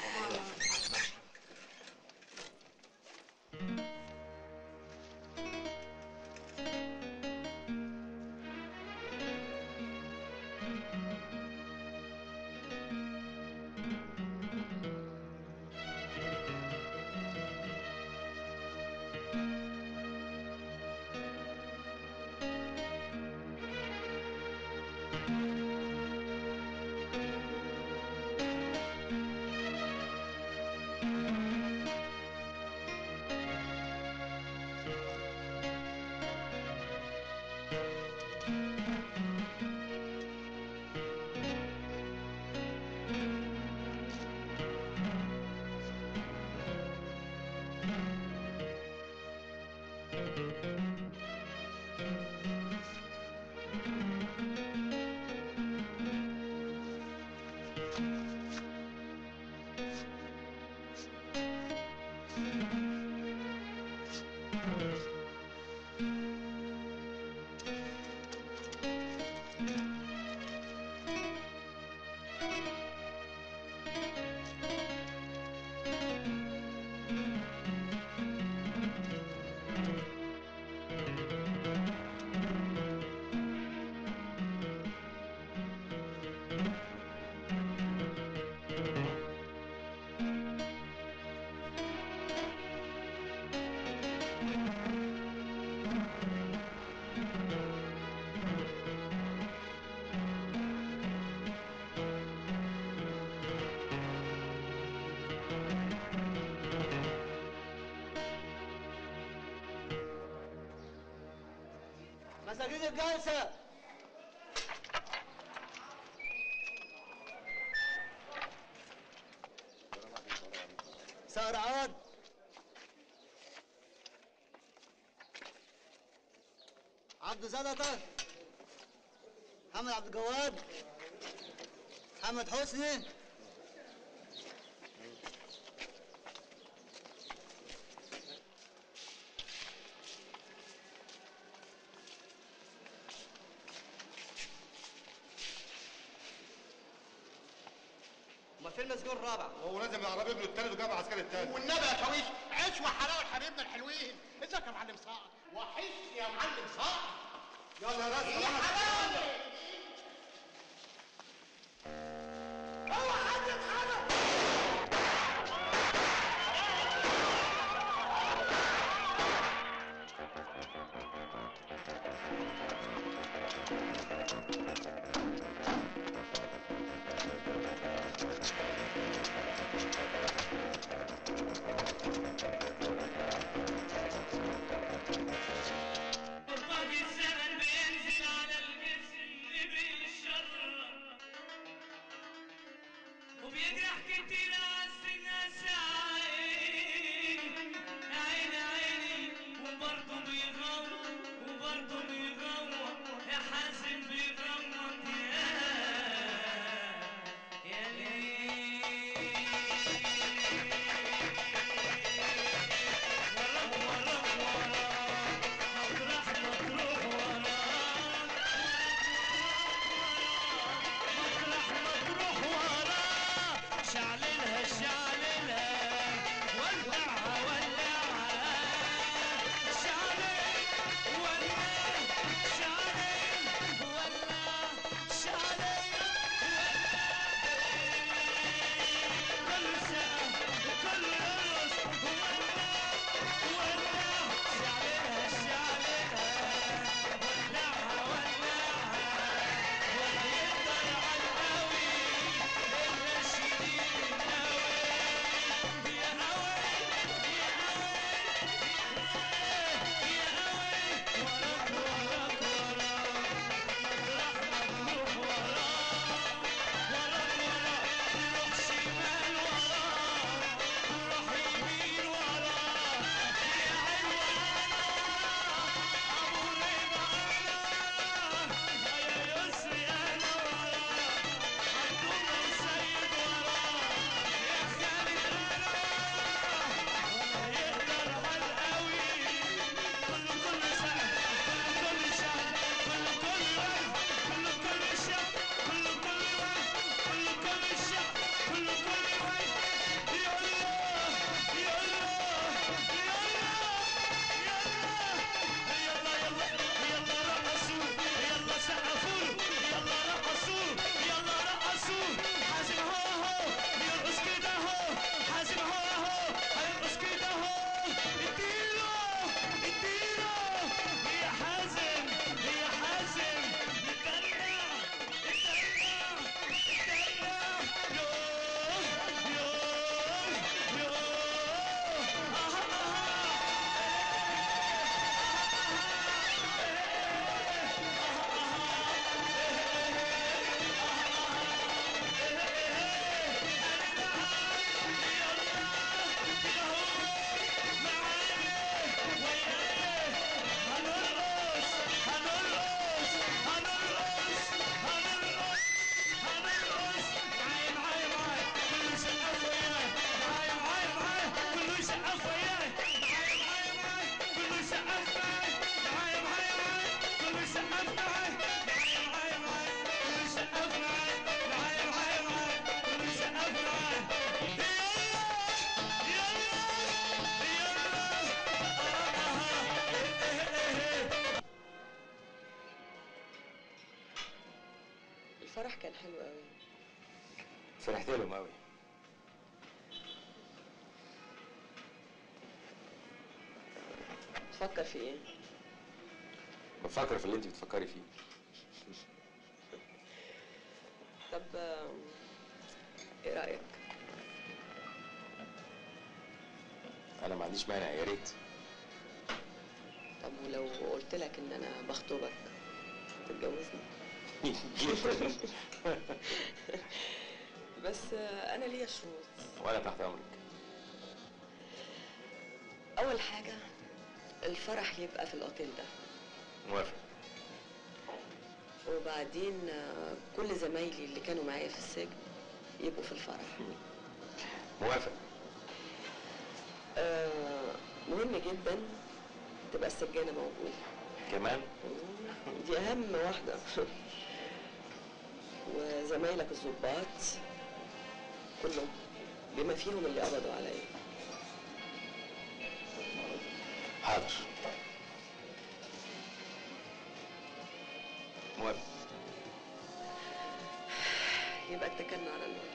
مساجين الجلسة سهرعان عبد زلطة محمد عبد الجواد محمد حسني امال فين المسجون الرابع؟ هو نازل من العربيه ابنه التالت وجاب عسكري التالت والنبي يا شاويش عيش وحلاوه حبيبنا الحلوين ازيك يا معلم صقر وحشني يا معلم صقر يلا يا راس يا حلاوه اوعى حد يتحرك باقي الزمن بينزل على الجسم بالشر وبيجرح كتير كان حلو قوي فرحت لهم قوي تفكر في ايه بفكر في اللي انت بتفكري فيه طب آم، ايه رايك انا ما عنديش مانع يا ريت طب ولو قلت لك ان انا بخطبك تتجوزني بس آه، انا ليا شروط وانا تحت امرك اول حاجه الفرح يبقى في الاوتيل ده موافق وبعدين آه، كل زمايلي اللي كانوا معايا في السجن يبقوا في الفرح موافق آه، مهم جدا تبقى السجانة موجودة كمان دي أهم واحدة وزمايلك الضباط كلهم بما فيهم اللي قبضوا عليا حاضر موافق يبقى اتكلنا على الله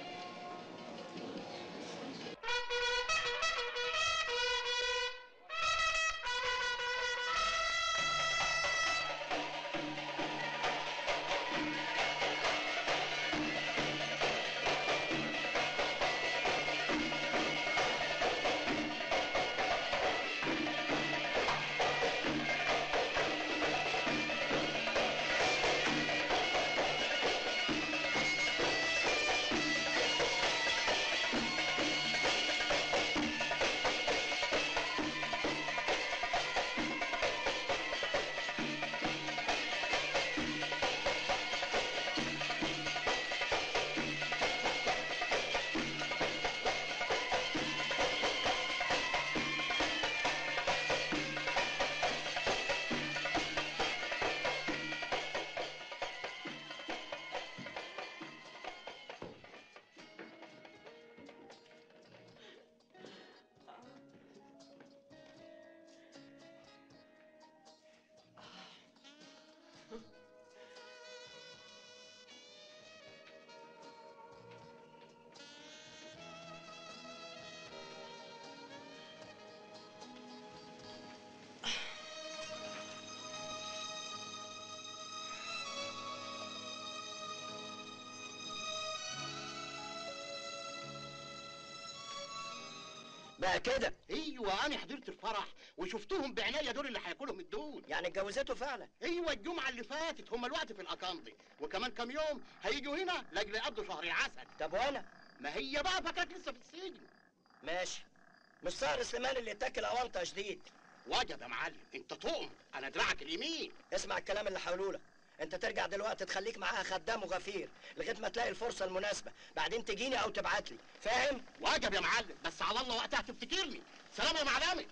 بقى كده ايوه انا حضرت الفرح وشفتهم بعناية دول اللي هياكلهم الدول يعني اتجوزته فعلا ايوه الجمعه اللي فاتت هم الوقت في الاكاندي وكمان كام يوم هيجوا هنا لاجل يقضوا شهر العسل طب وانا ما هي بقى فكانت لسه في السجن ماشي مش صار سليمان اللي اتاكل اوانطه جديد وجب يا معلم انت تؤمر انا دراعك اليمين اسمع الكلام اللي حوله لك انت ترجع دلوقتي تخليك معاها خدام وغفير لغايه ما تلاقي الفرصه المناسبه بعدين تجيني او تبعت لي فاهم واجب يا معلم بس على الله وقتها تفتكرني سلام يا معلمي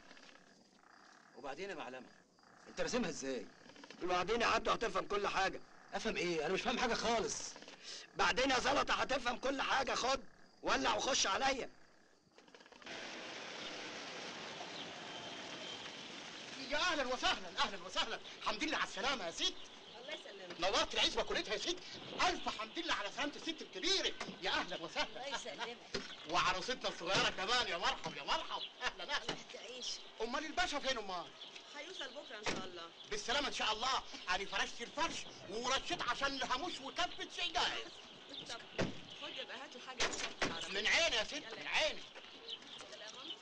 وبعدين يا معلمه انت راسمها ازاي وبعدين يا عبده هتفهم كل حاجه افهم ايه انا مش فاهم حاجه خالص بعدين يا زلطه هتفهم كل حاجه خد ولع وخش عليا يا اهلا وسهلا اهلا وسهلا حمد لله على السلامه يا ست الله يسلمك نورت العزبه كلتها يا ست الف حمد لله على سلامه الست الكبيره يا اهلا وسهلا الله يسلمك وعروستنا الصغيره كمان يا مرحب يا مرحب اهلا اهلا تعيش امال الباشا فين امال هيوصل بكره ان شاء الله بالسلامه ان شاء الله انا فرشت الفرش ورشيت عشان الهاموش وكفه شيء جاهز طب خد يبقى هات الحاجه في شنطة العربية. من عيني يا ست من عيني سلامة.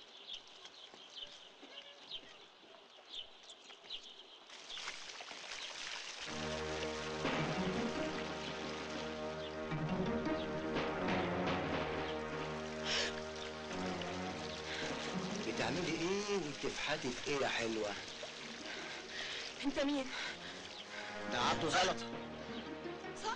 بتعملي ايه وتفحتي في ايه يا حلوه انت مين؟ ده عبده زلطه صح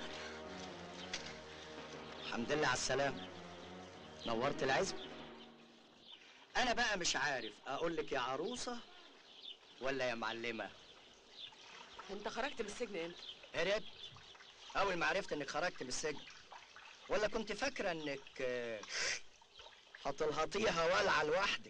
الحمد لله على السلامه نورت العزب انا بقى مش عارف اقول لك يا عروسه ولا يا معلمه انت خرجت من السجن امتى؟ هربت اول ما عرفت انك خرجت من السجن ولا كنت فاكره انك آه، هتلهطيها والعه لوحدك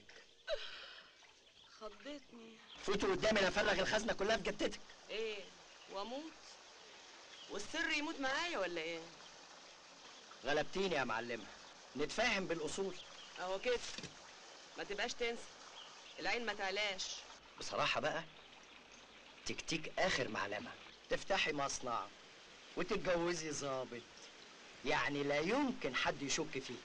خضتني فوتي قدامي لافرغ الخزنه كلها في جتتك ايه واموت والسر يموت معايا ولا ايه غلبتيني يا معلمه نتفاهم بالاصول اهو كده ما تبقاش تنسى العين ما تعلاش بصراحه بقى تكتيك اخر معلمه تفتحي مصنع وتتجوزي ظابط يعني لا يمكن حد يشك فيكي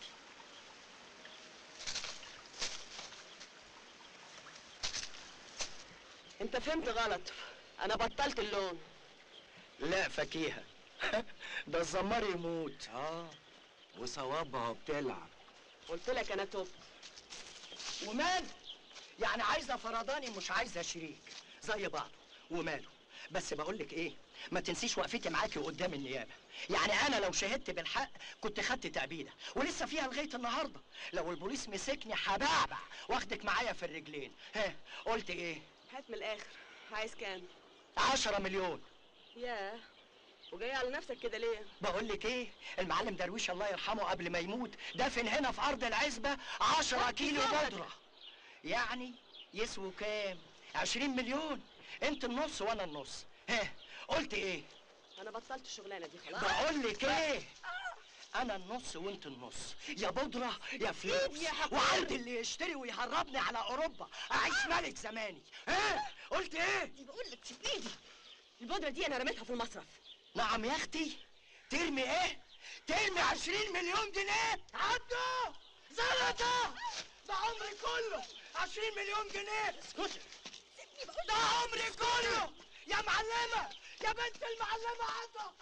انت فهمت غلط انا بطلت اللون لا فكيهه ده الزمار يموت اه وصوابها بتلعب قلت لك انا توب ومال يعني عايزه فرداني مش عايزه شريك زي بعض وماله بس بقول لك ايه ما تنسيش وقفتي معاكي قدام النيابه يعني انا لو شهدت بالحق كنت خدت تأبيده ولسه فيها لغايه النهارده لو البوليس مسكني هبعبع واخدك معايا في الرجلين ها قلت ايه هات من الاخر عايز كام عشرة مليون ياه وجاي على نفسك كده ليه بقول لك ايه المعلم درويش الله يرحمه قبل ما يموت دفن هنا في ارض العزبه 10 كيلو بودره يعني يسووا كام 20 مليون انت النص وانا النص ها قلت ايه انا بطلت الشغلانه دي خلاص بقول لك ايه انا النص وانت النص يا بودره يا فلوس يا حقير. وعندي اللي يشتري ويهربني على اوروبا اعيش ملك زماني ها قلت ايه بقول لك سيب ايدي البودره دي انا رميتها في المصرف نعم يا اختي ترمي ايه ترمي 20 مليون جنيه عدوا زلطه ده عمري كله 20 مليون جنيه اسكتي ده عمري كله يا معلمه يا بنت المعلمه عطا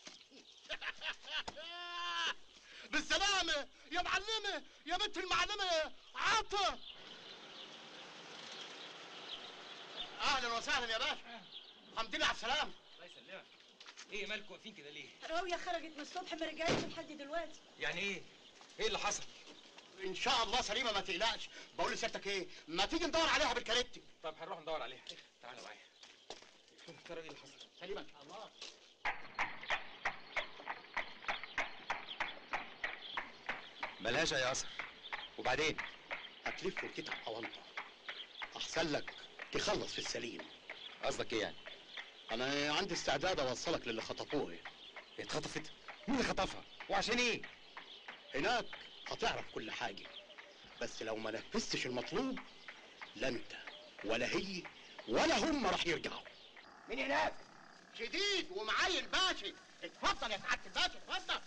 بالسلامة يا معلمة يا بنت المعلمة عطا أهلا وسهلا يا باشا الحمد لله على السلامة الله يسلمك ايه مالكم واقفين كده ليه؟ راوية خرجت من الصبح ما رجعتش لحد دلوقتي يعني ايه؟ ايه اللي حصل؟ إن شاء الله سليمة ما تقلقش بقول لسيادتك إيه ما تيجي ندور عليها بالكاريتي طب هنروح ندور عليها تعالى معايا ترى ايه اللي حصل؟ سليمة إن شاء الله ملهاش اي اثر وبعدين هتلف وتتعب أونطة أحسن لك تخلص في السليم قصدك ايه يعني؟ أنا عندي استعداد أوصلك للي خطفوه اتخطفت؟ مين اللي خطفها؟ وعشان ايه؟ هناك هتعرف كل حاجة بس لو ما نفذتش المطلوب لا انت ولا هي ولا هم راح يرجعوا مين هناك؟ شديد ومعاي الباشا اتفضل يا سعادة الباشا اتفضل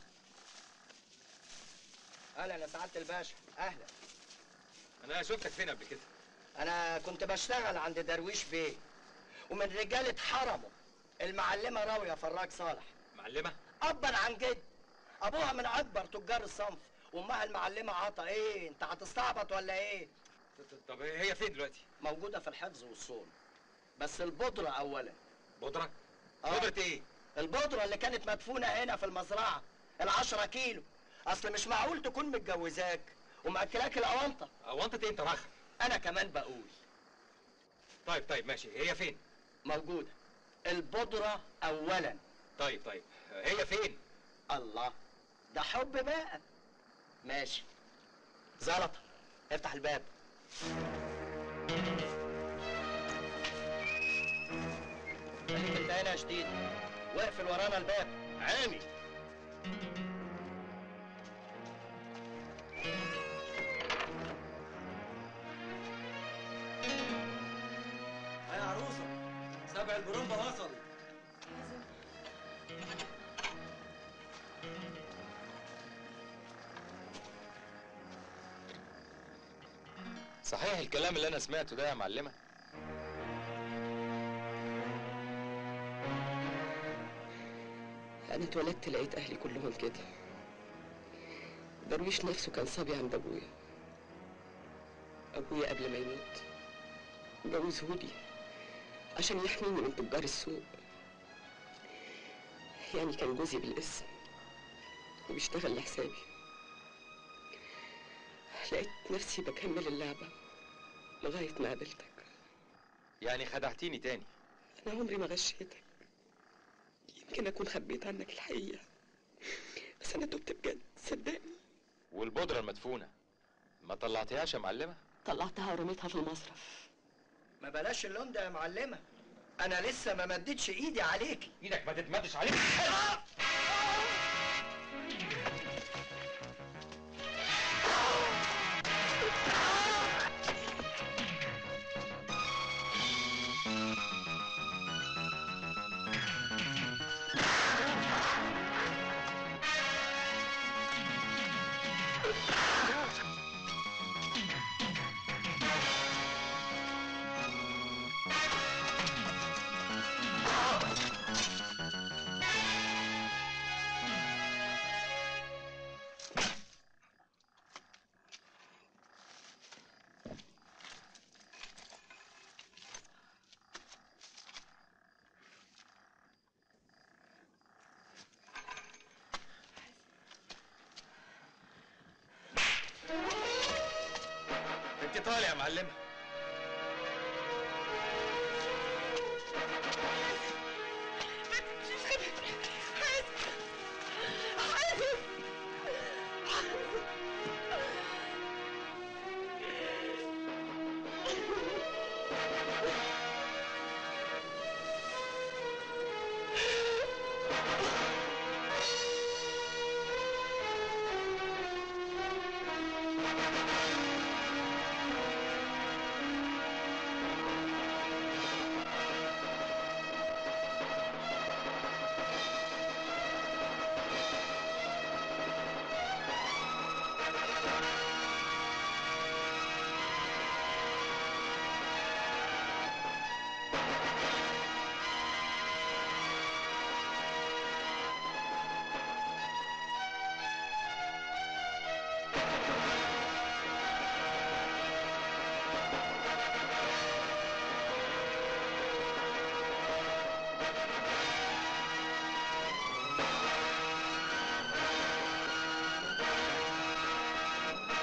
اهلا يا سعاده الباشا اهلا انا شفتك فين قبل كده؟ انا كنت بشتغل عند درويش بيه ومن رجاله حرمه المعلمه راويه فراج صالح معلمه؟ ابا عن جد ابوها من اكبر تجار الصنف وامها المعلمه عطا ايه انت هتستعبط ولا ايه طب هي فين دلوقتي؟ موجوده في الحفظ والصون بس البودره اولا بودره؟ آه. بودرة ايه؟ البودره اللي كانت مدفونه هنا في المزرعه العشرة كيلو اصل مش معقول تكون متجوزاك ومأكلاك الاونطه اونطه ايه انت راخر؟ انا كمان بقول طيب طيب ماشي هي فين؟ موجوده البودره اولا طيب طيب هي فين؟ الله ده حب بقى ماشي زلطه افتح الباب خليك انت هنا يا شديد واقفل ورانا الباب عيني يا عروسه سبع البرومبا وصل صحيح الكلام اللي انا سمعته ده يا معلمه؟ انا اتولدت لقيت اهلي كلهم كده درويش نفسه كان صبي عند ابويا ابويا قبل ما يموت جوزهولي عشان يحميني من تجار السوق يعني كان جوزي بالاسم وبيشتغل لحسابي لقيت نفسي بكمل اللعبة لغاية ما قابلتك يعني خدعتيني تاني أنا عمري ما غشيتك يمكن أكون خبيت عنك الحقيقة بس أنا تبت بجد صدقني والبودره المدفونه ما طلعتيهاش يا معلمه؟ طلعتها ورميتها في المصرف ما بلاش اللون ده يا معلمه انا لسه ما مدتش ايدي عليكي ايدك ما تتمدش عليك انت طالع يا معلمه